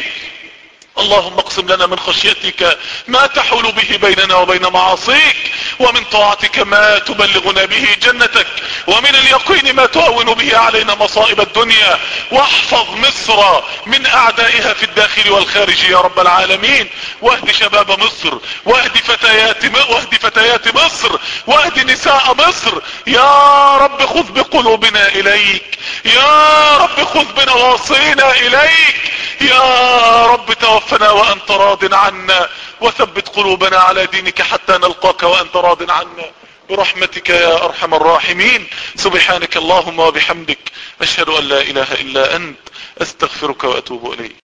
اللهم اقسم لنا من خشيتك ما تحول به بيننا وبين معاصيك ومن طاعتك ما تبلغنا به جنتك ومن اليقين ما تهون به علينا مصائب الدنيا واحفظ مصر من اعدائها في الداخل والخارج يا رب العالمين واهد شباب مصر واهد فتيات واهد فتيات مصر واهد نساء مصر يا رب خذ بقلوبنا اليك يا رب خذ بنواصينا اليك يا رب توفنا وانت راض عنا وثبت قلوبنا على دينك حتى نلقاك وانت راض عنا برحمتك يا ارحم الراحمين سبحانك اللهم وبحمدك اشهد ان لا اله الا انت استغفرك واتوب اليك